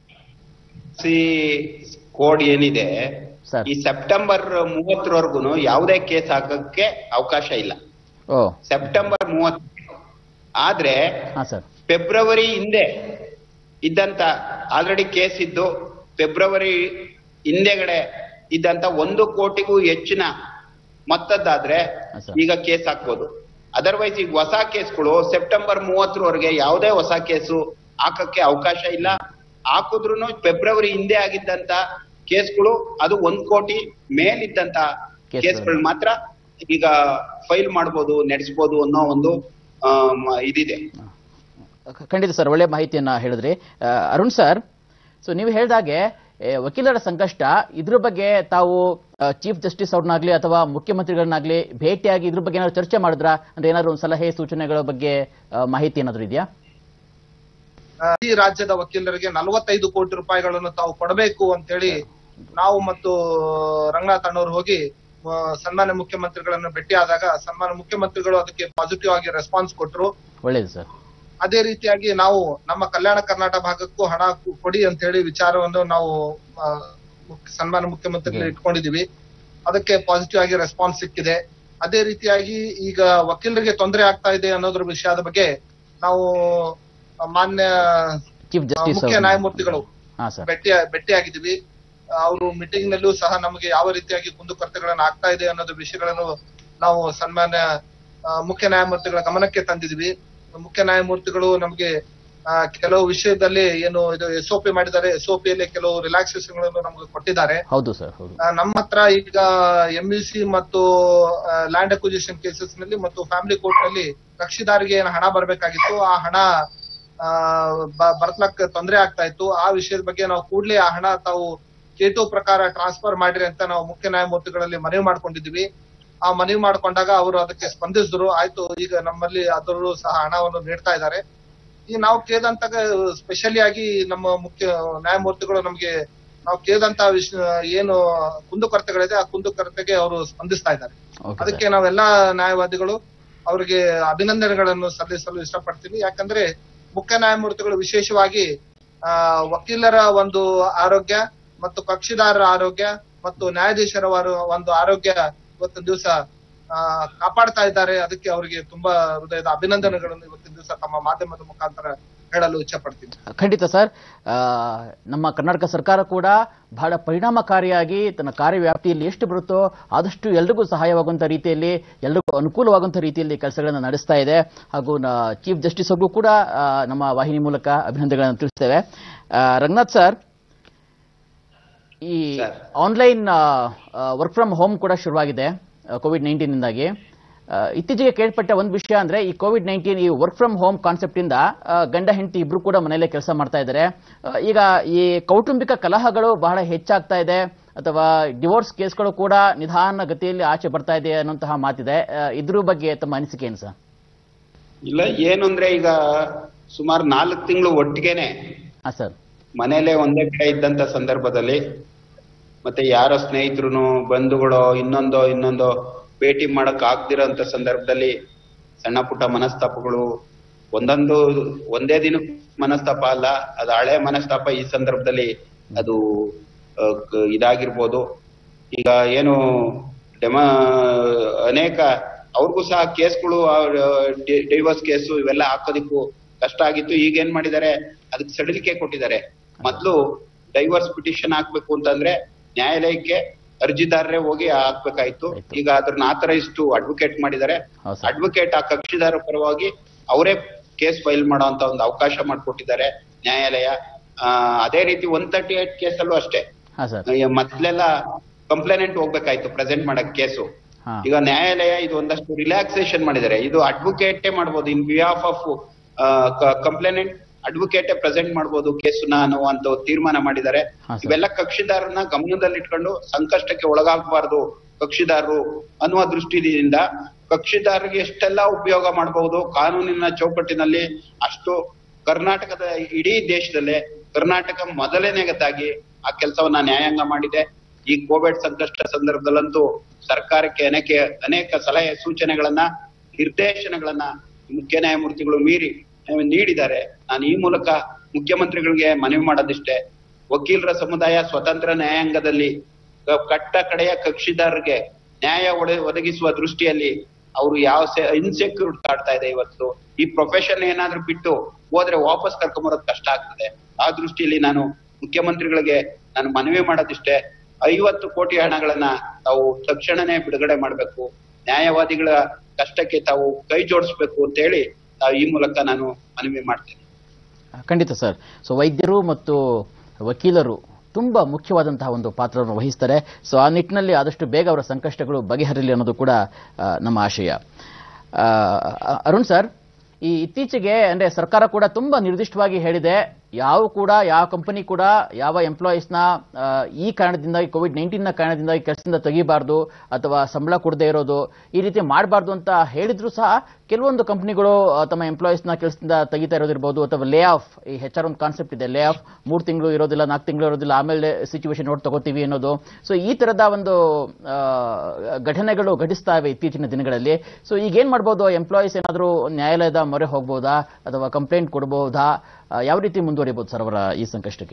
ಸಿ ಕೋಡ್ ಏನಿದೆ ಸರ್ ಈ ಸೆಪ್ಟೆಂಬರ್ ಮೂವತ್ತರವರೆಗೂ ಯಾವುದೇ ಕೇಸ್ ಹಾಕಕ್ಕೆ ಅವಕಾಶ ಇಲ್ಲ ಓ ಸೆಪ್ಟೆಂಬರ್ ಮೂವತ್ತು ಆದ್ರೆ ಹಾಂ ಸರ್ ಫೆಬ್ರವರಿ ಹಿಂದೆ ಇದ್ದಂತ ಆಲ್ರೆಡಿ ಕೇಸ್ ಇದ್ದು ಫೆಬ್ರವರಿ ಹಿಂದೆಗಡೆ ಇದ್ದಂತ ಒಂದು ಕೋಟಿಗೂ ಹೆಚ್ಚಿನ ಮೊತ್ತದ್ದಾದ್ರೆ ಹಾ, ಸರ್. ಈಗ ಕೇಸ್ ಹಾಕ್ಬೋದು ಅದರ್ವೈಸ್ ಈಗ ಹೊಸ ಕೇಸ್ಗಳು ಸೆಪ್ಟೆಂಬರ್ ಮೂವತ್ತರವರೆಗೆ ಯಾವುದೇ ಹೊಸ ಕೇಸು ಹಾಕಕ್ಕೆ ಅವಕಾಶ ಇಲ್ಲ ಹಾಕಿದ್ರು ಫೆಬ್ರವರಿ ಹಿಂದೆ ಆಗಿದ್ದಂತ ಕೇಸ್ಗಳು ಅದು ಒಂದ್ ಕೋಟಿ ಮೇಲಿದ್ದಂತ ಕೇಸ್ಗಳು. ಕೇಸ್ಗಳು ಮಾತ್ರ ಈಗ ಫೈಲ್ ಮಾಡ್ಬೋದು ನಡೆಸ್ಬೋದು ಅನ್ನೋ ಒಂದು ಆಮ್, ಇದಿದೆ ಖಂಡಿತ ಸರ್ ಒಳ್ಳೆ ಮಾಹಿತಿಯನ್ನ ಹೇಳಿದ್ರಿ ಆ, ಅರುಣ್ ಸರ್ ಸೊ ನೀವು ಹೇಳಿದಾಗೆ ಏ, ವಕೀಲರ ಸಂಕಷ್ಟ ಇದ್ರ ಬಗ್ಗೆ ತಾವು ಚೀಫ್ ಜಸ್ಟಿಸ್ ಅವ್ರನ್ನಾಗ್ಲಿ ಅಥವಾ ಮುಖ್ಯಮಂತ್ರಿಗಳನ್ನಾಗ್ಲಿ ಭೇಟಿಯಾಗಿ ಇದ್ರ ಬಗ್ಗೆ ಏನಾದ್ರು ಚರ್ಚೆ ಮಾಡಿದ್ರಾ ಅಂದ್ರೆ ಏನಾದ್ರು ಒಂದು ಸಲಹೆ ಸೂಚನೆಗಳ ಬಗ್ಗೆ ಆ, ಮಾಹಿತಿ ಏನಾದ್ರು ಇದೆಯಾ ಆ, ಈ ರಾಜ್ಯದ ವಕೀಲರಿಗೆ ನಲವತ್ತೈದು ಕೋಟಿ ರೂಪಾಯಿಗಳನ್ನು ತಾವು ಕೊಡಬೇಕು ಅಂತೇಳಿ ನಾವು ಮತ್ತು ರಂಗನಾಥ್ ಅಣ್ಣವ್ರು ಹೋಗಿ ಆ, ಸನ್ಮಾನ್ಯ ಮುಖ್ಯಮಂತ್ರಿಗಳನ್ನ ಭೇಟಿಯಾದಾಗ ಸನ್ಮಾನ್ಯ ಮುಖ್ಯಮಂತ್ರಿಗಳು ಅದಕ್ಕೆ ಪಾಸಿಟಿವ್ ಆಗಿ ರೆಸ್ಪಾನ್ಸ್ ಕೊಟ್ರು ಒಳ್ಳೇದು ಸರ್ ಅದೇ ರೀತಿಯಾಗಿ ನಾವು ನಮ್ಮ ಕಲ್ಯಾಣ ಕರ್ನಾಟಕ ಭಾಗಕ್ಕೂ ಹಣ ಕೊ- ಕೊಡಿ ಅಂತ ಹೇಳಿ ವಿಚಾರವನ್ನು ನಾವು ಆ, ಮುಖ್ಯ- ಸನ್ಮಾನ್ಯ ಮುಖ್ಯಮಂತ್ರಿಗಳು ಇಟ್ಕೊಂಡಿದೀವಿ ಅದಕ್ಕೆ ಪಾಸಿಟಿವ್ ಆಗಿ ರೆಸ್ಪಾನ್ಸ್ ಸಿಕ್ಕಿದೆ ಅದೇ ರೀತಿಯಾಗಿ ಈಗ ವಕೀಲರಿಗೆ ತೊಂದರೆ ಆಗ್ತಾ ಇದೆ ಅನ್ನೋದ್ರ ವಿಷಯದ ಬಗ್ಗೆ ನಾವು ಆ, ಮಾನ್ಯ ಚೀಫ್ ಆ, ಜಸ್ಟಿಸ್ ಮುಖ್ಯ ನ್ಯಾಯಮೂರ್ತಿಗಳು ಹಾ ಸರ್ ಭೇಟಿ ಭೇಟಿಯಾಗಿದ್ದೀವಿ ಅವರು ಮೀಟಿಂಗ್ ನಲ್ಲೂ ಸಹ ನಮಗೆ ಯಾವ ರೀತಿಯಾಗಿ ಕುಂದುಕೊರತೆಗಳನ್ನ ಆಗ್ತಾ ಇದೆ ಅನ್ನೋದು ವಿಷಯಗಳನ್ನು ನಾವು ಸನ್ಮಾನ್ಯ ಆ, ಮುಖ್ಯ ನ್ಯಾಯಮೂರ್ತಿಗಳ ಗಮನಕ್ಕೆ ತಂದಿದ್ವಿ ಮುಖ್ಯ ನ್ಯಾಯಮೂರ್ತಿಗಳು ನಮಗೆ ಆ, ಕೆಲವು ವಿಷಯದಲ್ಲಿ ಏನು ಇದು ಎಸ್ ಪಿ ಮಾಡಿದ್ದಾರೆ ಎಸ್ ಯಲ್ಲಿ ಕೆಲವು ರಿಲ್ಯಾಕ್ಸೇಷನ್ ಗಳನ್ನು ನಮಗೆ ಕೊಟ್ಟಿದ್ದಾರೆ ಹೌದು ಸರ್ ಹೌದು ಆ, ನಮ್ಮ ಹತ್ರ ಈಗ ಎಂ ಯು ಸಿ ಮತ್ತು ಲ್ಯಾಂಡ್ ಅಕ್ವಿಸಿಷನ್ ಕೇಸಸ್ ನಲ್ಲಿ ಮತ್ತು ಫ್ಯಾಮಿಲಿ ಕೋರ್ಟ್ ನಲ್ಲಿ ಕಕ್ಷಿದಾರಿಗೆ ಏನು ಹಣ ಬರಬೇಕಾಗಿತ್ತು ಆ ಹಣ ಆ, ಬ- ಬರ್ಲಕ್ ತೊಂದರೆ ಆಗ್ತಾ ಇತ್ತು ಆ ವಿಷಯದ ಬಗ್ಗೆ ನಾವು ಕೂಡ್ಲೇ ಆ ಹಣ ತಾವು ಕೇಟು ಪ್ರಕಾರ ಟ್ರಾನ್ಸ್ಫರ್ ಮಾಡಿರಿ ಅಂತ ನಾವು ಮುಖ್ಯ ನ್ಯಾಯಮೂರ್ತಿಗಳಲ್ಲಿ ಮನವಿ ಮಾಡ್ಕೊಂಡಿದ್ವಿ ಆ ಮನವಿ ಮಾಡ್ಕೊಂಡಾಗ ಅವರು ಅದಕ್ಕೆ ಸ್ಪಂದಿಸಿದ್ರು ಆಯ್ತು ಈಗ ನಮ್ಮಲ್ಲಿ ಅದರಲ್ಲೂ ಸಹ ಹಣವನ್ನು ನೀಡ್ತಾ ಇದ್ದಾರೆ ಈ ನಾವು ಕೇಳಿದಂತ ಸ್ಪೆಷಲಿ ಆಗಿ ನಮ್ಮ ಮುಖ್ಯ ನ್ಯಾಯಮೂರ್ತಿಗಳು ನಮಗೆ ನಾವು ಕೇಳಿದಂತ ವಿಷಯ ಏನು ಕುಂದುಕೊರತೆಗಳಿದೆ ಆ ಕುಂದುಕೊರತೆಗೆ ಅವರು ಸ್ಪಂದಿಸ್ತಾ ಇದ್ದಾರೆ ಓಕೆ ಅದಕ್ಕೆ ನಾವೆಲ್ಲಾ ನ್ಯಾಯವಾದಿಗಳು ಅವರಿಗೆ ಅಭಿನಂದನೆಗಳನ್ನು ಸಲ್ಲಿಸಲು ಇಷ್ಟಪಡ್ತೀನಿ ಯಾಕಂದ್ರೆ ಮುಖ್ಯ ನ್ಯಾಯಮೂರ್ತಿಗಳು ವಿಶೇಷವಾಗಿ ಆ ವಕೀಲರ ಒಂದು ಆರೋಗ್ಯ ಮತ್ತು ಕಕ್ಷಿದಾರರ ಆರೋಗ್ಯ ಮತ್ತು ನ್ಯಾಯಾಧೀಶರ ವಾರು- ಒಂದು ಆರೋಗ್ಯ ಇವತ್ತು ದಿವಸ ಆ, ಕಾಪಾಡ್ತಾ ಇದ್ದಾರೆ ಅದಕ್ಕೆ ಅವರಿಗೆ ತುಂಬಾ ಹೃದಯದ ಅಭಿನಂದನೆಗಳನ್ನು ಇವತ್ತಿನ ದಿವಸ ತಮ್ಮ ಮಾಧ್ಯಮದ ಮುಖಾಂತರ ಹೇಳಲು ಇಚ್ಛೆ ಪಡ್ತೀನಿ ಖಂಡಿತ ಸರ್ ಆ, ನಮ್ಮ ಕರ್ನಾಟಕ ಸರ್ಕಾರ ಕೂಡ ಬಹಳ ಪರಿಣಾಮಕಾರಿಯಾಗಿ ತನ್ನ ಕಾರ್ಯವ್ಯಾಪ್ತಿಯಲ್ಲಿ ಎಷ್ಟು ಬರುತ್ತೋ ಆದಷ್ಟು ಎಲ್ರಿಗೂ ಸಹಾಯವಾಗುವಂಥ ರೀತಿಯಲ್ಲಿ ಎಲ್ರಿಗೂ ಅನುಕೂಲವಾಗುವಂಥ ರೀತಿಯಲ್ಲಿ ಕೆಲಸಗಳನ್ನು ನಡೆಸ್ತಾ ಇದೆ ಹಾಗೂ ಚೀಫ್ ಜಸ್ಟಿಸ್ ಅವ್ರಿಗೂ ಕೂಡ ಆ, ನಮ್ಮ ವಾಹಿನಿ ಮೂಲಕ ಅಭಿನಂದನೆಗಳನ್ನು ತಿಳಿಸ್ತೇವೆ ಆ, ರಂಗನಾಥ್ ಸರ್ ಈ sir. Online work from home ಕೂಡ ಶುರುವಾಗಿದೆ ಕೋವಿಡ್ ನೈನ್ಟೀನಿಂದಾಗಿ ಇತ್ತೀಚೆಗೆ ಕೇಳ್ಪಟ್ಟ ಒಂದು ವಿಷಯ ಅಂದ್ರೆ ಈ ಕೋವಿಡ್ ನೈನ್ಟೀನ್ ಈ ವರ್ಕ್ ಫ್ರಮ್ ಹೋಮ್ ಕಾನ್ಸೆಪ್ಟ್ ಇಂದ ಆ, ಗಂಡ ಹೆಂಡತಿ ಇಬ್ರು ಕೂಡ ಮನೆಯಲ್ಲೇ ಕೆಲಸ ಮಾಡ್ತಾ ಇದ್ದಾರೆ ಆ, ಈಗ ಈ ಕೌಟುಂಬಿಕ ಕಲಹಗಳು ಬಹಳ ಹೆಚ್ಚಾಗ್ತಾ ಇದೆ ಅಥವಾ ಡಿವೋರ್ಸ್ ಕೇಸ್ಗಳು ಕೂಡ ನಿಧಾನ ಗತಿಯಲ್ಲಿ ಆಚೆ ಬರ್ತಾ ಇದೆ ಅನ್ನುವಂತಹ ಮಾತಿದೆ ಆ, ಇದ್ರ ಬಗ್ಗೆ ತಮ್ಮ ಅನಿಸಿಕೆ ಏನು ಸರ್ ಇಲ್ಲ ಏನು ಅಂದ್ರೆ ಈಗ ಸುಮಾರು ನಾಲ್ಕು ತಿಂಗಳು ಒಟ್ಟಿಗೆನೆ ಹಾಂ ಸರ್ ಮನೇಲೆ ಒಂದೇ ಕಡೆ ಇದ್ದಂತ ಸಂದರ್ಭದಲ್ಲಿ ಮತ್ತೆ ಯಾರೋ ಸ್ನೇಹಿತರು ಬಂಧುಗಳು ಇನ್ನೊಂದೋ ಇನ್ನೊಂದೋ ಭೇಟಿ ಮಾಡಕ್ ಆಗ್ದಿರೋಂತ ಸಂದರ್ಭದಲ್ಲಿ ಸಣ್ಣ ಪುಟ್ಟ ಮನಸ್ತಾಪಗಳು ಒಂದೊಂದು ಒಂದೇ ದಿನ ಮನಸ್ತಾಪ ಅಲ್ಲ ಅದು ಹಳೆ ಮನಸ್ತಾಪ ಈ ಸಂದರ್ಭದಲ್ಲಿ ಅದು ಆ, ಕ- ಇದಾಗಿರ್ಬೋದು ಈಗ ಏನು ಡೆಮ ಅನೇಕ ಅವ್ರಿಗೂ ಸಹ ಕೇಸ್ಗಳು ಡೈವರ್ಸ್ ಕೇಸು ಇವೆಲ್ಲ ಹಾಕೋದಿಕ್ಕೂ ಕಷ್ಟ ಆಗಿತ್ತು ಈಗ ಏನ್ ಮಾಡಿದ್ದಾರೆ ಅದಕ್ಕೆ ಸಡಿಲಿಕೆ ಕೊಟ್ಟಿದ್ದಾರೆ ಮೊದ್ಲು ಡೈವರ್ಸ್ ಪಿಟಿಷನ್ ಹಾಕ್ಬೇಕು ಅಂತಂದ್ರೆ ನ್ಯಾಯಾಲಯಕ್ಕೆ ಅರ್ಜಿದಾರರೇ ಹೋಗಿ ಹಾಕ್ಬೇಕಾಯ್ತು ಆಯ್ತು. ಈಗ ಅದನ್ನ ಆಥರೈಸ್ಟು ಅಡ್ವೊಕೇಟ್ ಮಾಡಿದ್ದಾರೆ ಹೌದು ಸರ್ ಅಡ್ವೊಕೇಟ್ ಆ ಕಕ್ಷಿದಾರ ಪರವಾಗಿ ಅವರೇ ಕೇಸ್ ಫೈಲ್ ಮಾಡುವಂತ ಒಂದು ಅವಕಾಶ ಮಾಡಿಕೊಟ್ಟಿದ್ದಾರೆ ನ್ಯಾಯಾಲಯ ಆ, ಅದೇ ರೀತಿ ಒನ್ ತರ್ಟಿ ಏಟ್ ಕೇಸಲ್ಲೂ ಅಷ್ಟೇ ಹಾಂ ಸರ್ ಈಗ ಮೊದ್ಲೆಲ್ಲ ಕಂಪ್ಲೇನೆಂಟ್ ಹೋಗ್ಬೇಕಾಯ್ತು ಪ್ರೆಸೆಂಟ್ ಮಾಡಕ್ ಕೇಸು ಹಾಂ ಈಗ ನ್ಯಾಯಾಲಯ ಇದು ಒಂದಷ್ಟು ರಿಲ್ಯಾಕ್ಸೇಷನ್ ಮಾಡಿದ್ದಾರೆ ಇದು ಅಡ್ವೊಕೇಟೇ ಮಾಡ್ಬೋದು ಇನ್ ಬಿಹಾಫ್ ಆಫ್ ಕಂಪ್ಲೇನೆಂಟ್ ಅಡ್ವೊಕೇಟೇ ಪ್ರೆಸೆಂಟ್ ಮಾಡ್ಬೋದು ಕೇಸನ್ನ ಅನ್ನುವಂತ ಒಂದು ತೀರ್ಮಾನ ಮಾಡಿದ್ದಾರೆ ಹಾ, ಸರ್. ಇವೆಲ್ಲ ಕಕ್ಷಿದಾರನ ಗಮನದಲ್ಲಿಟ್ಕೊಂಡು ಸಂಕಷ್ಟಕ್ಕೆ ಒಳಗಾಗಬಾರ್ದು ಕಕ್ಷಿದಾರರು ಅನ್ನುವ ದೃಷ್ಟಿಯಿಂದ ಕಕ್ಷಿದಾರರಿಗೆ ಎಷ್ಟೆಲ್ಲ ಉಪಯೋಗ ಮಾಡಬಹುದು ಕಾನೂನಿನ ಚೌಕಟ್ಟಿನಲ್ಲಿ ಅಷ್ಟು ಕರ್ನಾಟಕದ ಇಡೀ ದೇಶದಲ್ಲೇ ಕರ್ನಾಟಕ ಮೊದಲನೇಗದಾಗಿ ಆ ಕೆಲಸವನ್ನ ನ್ಯಾಯಾಂಗ ಮಾಡಿದೆ ಈ ಕೋವಿಡ್ ಸಂಕಷ್ಟ ಸಂದರ್ಭದಲ್ಲಂತೂ ಸರ್ಕಾರಕ್ಕೆ ಅನೇಕ ಅನೇಕ ಸಲಹೆ ಸೂಚನೆಗಳನ್ನ ನಿರ್ದೇಶನಗಳನ್ನ ಮುಖ್ಯ ನ್ಯಾಯಮೂರ್ತಿಗಳು ಮೀರಿ ಆ, ನೀಡಿದ್ದಾರೆ ನಾನು ಈ ಮೂಲಕ ಮುಖ್ಯಮಂತ್ರಿಗಳಿಗೆ ಮನವಿ ಮಾಡೋದಿಷ್ಟೇ ವಕೀಲರ ಸಮುದಾಯ ಸ್ವತಂತ್ರ ನ್ಯಾಯಾಂಗದಲ್ಲಿ ಕ- ಕಟ್ಟ ಕಡೆಯ ಕಕ್ಷಿದಾರರಿಗೆ ನ್ಯಾಯ ಒಡೆ- ಒದಗಿಸುವ ದೃಷ್ಟಿಯಲ್ಲಿ ಅವರು ಯಾವ ಇನ್ಸೆಕ್ಯೂರ್ ಕಾಡ್ತಾ ಇದೆ ಇವತ್ತು ಈ ಪ್ರೊಫೆಷನ್ ಏನಾದ್ರೂ ಬಿಟ್ಟು ಹೋದ್ರೆ ವಾಪಸ್ ಕರ್ಕೊಂಬರೋದು ಕಷ್ಟ ಆಗ್ತದೆ ಆ ದೃಷ್ಟಿಯಲ್ಲಿ ನಾನು ಮುಖ್ಯಮಂತ್ರಿಗಳಿಗೆ ನಾನು ಮನವಿ ಮಾಡೋದಿಷ್ಟೇ ಐವತ್ತು ಕೋಟಿ ಹಣಗಳನ್ನ ತಾವು ತಕ್ಷಣನೇ ಬಿಡುಗಡೆ ಮಾಡಬೇಕು ನ್ಯಾಯವಾದಿಗಳ ಕಷ್ಟಕ್ಕೆ ತಾವು ಕೈ ಜೋಡಿಸ್ಬೇಕು ಅಂತ ಹೇಳಿ ತಾವು ಈ ಮೂಲಕ ನಾನು ಮನವಿ ಮಾಡ್ತೇನೆ ಖಂಡಿತ ಸರ್ ಸೊ ವೈದ್ಯರು ಮತ್ತು ವಕೀಲರು ತುಂಬ ಮುಖ್ಯವಾದಂತಹ ಒಂದು ಪಾತ್ರವನ್ನು ವಹಿಸ್ತಾರೆ ಸೊ ಆ ನಿಟ್ಟಿನಲ್ಲಿ ಆದಷ್ಟು ಬೇಗ ಅವರ ಸಂಕಷ್ಟಗಳು ಬಗೆಹರಿಲಿ ಅನ್ನೋದು ಕೂಡ ಆ, ನಮ್ಮ ಆಶಯ ಆ, ಅರುಣ್ ಸರ್ ಈ ಇತ್ತೀಚೆಗೆ ಅಂದರೆ ಸರ್ಕಾರ ಕೂಡ ತುಂಬ ನಿರ್ದಿಷ್ಟವಾಗಿ ಹೇಳಿದೆ ಯಾವ ಕೂಡ ಯಾವ ಕಂಪನಿ ಕೂಡ ಯಾವ ಎಂಪ್ಲಾಯೀಸ್ನ ಈ ಕಾರಣದಿಂದಾಗಿ ಕೋವಿಡ್ ನೈನ್ಟೀನ್ನ ಕಾರಣದಿಂದಾಗಿ ಕೆಲಸದಿಂದ ತೆಗಿಬಾರ್ದು ಅಥವಾ ಸಂಬಳ ಕೊಡದೇ ಇರೋದು ಈ ರೀತಿ ಮಾಡಬಾರ್ದು ಅಂತ ಹೇಳಿದ್ರು ಸಹ ಕೆಲವೊಂದು ಕಂಪನಿಗಳು ತಮ್ಮ ಎಂಪ್ಲಾಯೀಸ್ನ ಕೆಲಸದಿಂದ ತೆಗಿತಾ ಇರೋದಿರ್ಬೋದು ಅಥವಾ ಲೇ ಆಫ್ ಈ ಹೆಚ್ ಆರ್ ಒಂದು ಕಾನ್ಸೆಪ್ಟ್ ಇದೆ ಲೇ ಆಫ್ ಮೂರು ತಿಂಗಳು ಇರೋದಿಲ್ಲ ನಾಲ್ಕು ತಿಂಗಳು ಇರೋದಿಲ್ಲ ಆಮೇಲೆ ಸಿಚುವೇಶನ್ ನೋಡಿ ತಗೋತೀವಿ ಅನ್ನೋದು ಸೊ ಈ ಥರದ ಒಂದು ಆ, ಘಟನೆಗಳು ಘಟಿಸ್ತಾ ಇವೆ ಇತ್ತೀಚಿನ ದಿನಗಳಲ್ಲಿ ಸೊ ಈಗ ಏನು ಮಾಡ್ಬೋದು ಎಂಪ್ಲಾಯೀಸ್ ಏನಾದರೂ ನ್ಯಾಯಾಲಯದ ಮೊರೆ ಹೋಗ್ಬೋದಾ ಅಥವಾ ಕಂಪ್ಲೇಂಟ್ ಕೊಡ್ಬೋದಾ ಆ, ಯಾವ ರೀತಿ ಮುಂದುವರಿಬಹುದು ಸರ್ ಅವರ ಈ ಸಂಕಷ್ಟಕ್ಕೆ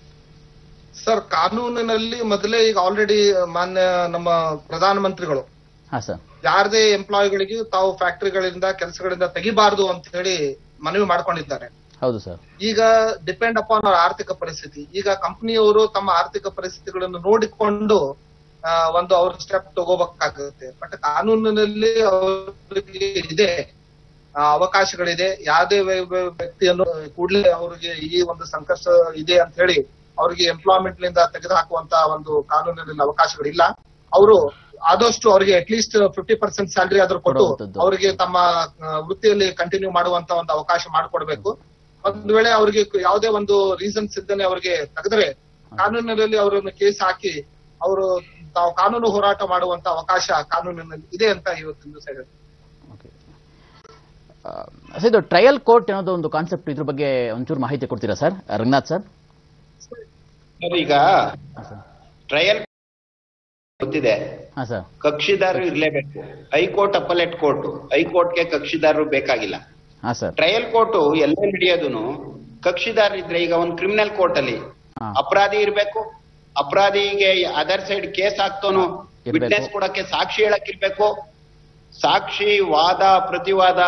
ಸರ್ ಕಾನೂನಿನಲ್ಲಿ ಮೊದಲೇ ಈಗ ಆಲ್ರೆಡಿ ಮಾನ್ಯ ನಮ್ಮ ಪ್ರಧಾನಮಂತ್ರಿಗಳು ಹಾಂ ಸರ್ ಯಾರದೇ ಎಂಪ್ಲಾಯಿಗಳಿಗೆ ತಾವು ಫ್ಯಾಕ್ಟರಿಗಳಿಂದ ಕೆಲಸಗಳಿಂದ ತೆಗಿಬಾರ್ದು ಅಂತ ಹೇಳಿ ಮನವಿ ಮಾಡ್ಕೊಂಡಿದ್ದಾರೆ ಹೌದು ಸರ್ ಈಗ ಡಿಪೆಂಡ್ ಅಪಾನ್ ಅವರ ಆರ್ಥಿಕ ಪರಿಸ್ಥಿತಿ ಈಗ ಕಂಪನಿಯವರು ತಮ್ಮ ಆರ್ಥಿಕ ಪರಿಸ್ಥಿತಿಗಳನ್ನು ನೋಡಿಕೊಂಡು ಆ, ಒಂದು ಅವ್ರ ಸ್ಟೆಪ್ ತಗೋಬೇಕಾಗುತ್ತೆ ಬಟ್ ಕಾನೂನಿನಲ್ಲಿ ಅವರಿಗೆ ಇದೆ ಆ, ಅವಕಾಶಗಳಿದೆ ಯಾವುದೇ ವ್ಯ- ವ್ಯ- ವ್ಯಕ್ತಿಯನ್ನು ಕೂಡಲೇ ಅವರಿಗೆ ಈ ಒಂದು ಸಂಕಷ್ಟ ಇದೆ ಅಂತ ಹೇಳಿ ಅವರಿಗೆ ಎಂಪ್ಲಾಯ್ಮೆಂಟ್ ನಿಂದ ತೆಗೆದುಹಾಕುವಂತ ಒಂದು ಕಾನೂನಿನಲ್ಲಿ ಅವಕಾಶಗಳಿಲ್ಲ ಅವರು ಆದಷ್ಟು ಅವರಿಗೆ ಅಟ್ಲೀಸ್ಟ್ ಫಿಫ್ಟಿ ಪರ್ಸೆಂಟ್ ಸ್ಯಾಲರಿ ಆದ್ರೂ ಕೊಟ್ಟು ಕೊಡುವಂಥದ್ದು. ಅವರಿಗೆ ತಮ್ಮ ಆ, ವೃತ್ತಿಯಲ್ಲಿ ಕಂಟಿನ್ಯೂ ಮಾಡುವಂತ ಒಂದು ಅವಕಾಶ ಮಾಡಿಕೊಡ್ಬೇಕು ಒಂದ್ ವೇಳೆ ಅವರಿಗೆ ಯಾವುದೇ ಒಂದು ರೀಸನ್ಸ್ ಇದ್ದನೆ ಅವರಿಗೆ ತೆಗೆದ್ರೆ ಕಾನೂನಿನಲ್ಲಿ ಅವರನ್ನು ಕೇಸ್ ಹಾಕಿ ಅವರು ತಾವು ಕಾನೂನು ಹೋರಾಟ ಮಾಡುವಂತ ಅವಕಾಶ ಕಾನೂನಿನಲ್ಲಿ ಇದೆ ಅಂತ ಇವತ್ತಿನ ದಿವಸ ಹೇಳ್ತೀನಿ ಓಕೆ ಸರ್ ಇದು ಟ್ರಯಲ್ ಕೋರ್ಟ್ ಅನ್ನೋದು ಒಂದು ಕಾನ್ಸೆಪ್ಟ್ ಇದ್ರ ಬಗ್ಗೆ ಒಂಚೂರು ಮಾಹಿತಿ ಕೊಡ್ತೀರಾ ಸರ್ ರಂಗನಾಥ್ ಸರ್ ಸರ್ ಈಗ ಹಾಂ ಸರ್ ಟ್ರಯಲ್ ಗೊತ್ತಿದೆ ಹಾಂ ಸರ್ ಕಕ್ಷಿದಾರರು ಇರ್ಲೇಬೇಕು ಹೈಕೋರ್ಟ್ ಅಪಲೇಟ್ ಕೋರ್ಟ್ ಹೈಕೋರ್ಟ್ಗೆ ಕಕ್ಷಿದಾರರು ಬೇಕಾಗಿಲ್ಲ ಹಾಂ ಸರ್ ಟ್ರಯಲ್ ಕೋರ್ಟ್ ಎಲ್ಲೇ ನಡೆಯೋದೂನು ಕಕ್ಷಿದಾರ ಇದ್ರೆ ಈಗ ಒಂದು ಕ್ರಿಮಿನಲ್ ಕೋರ್ಟ್ ಅಲ್ಲಿ ಹಾಂ ಅಪರಾಧಿ ಇರ್ಬೇಕು ಅಪರಾಧಿಗೆ ಅದರ್ ಸೈಡ್ ಕೇಸ್ ಹಾಕ್ತೋನು ಇರ್ಬೇಕು. ವಿಟ್ನೆಸ್ ಕೊಡಕ್ಕೆ ಸಾಕ್ಷಿ ಹೇಳಕ್ ಇರ್ಬೇಕು ಸಾಕ್ಷಿ ವಾದ ಪ್ರತಿವಾದ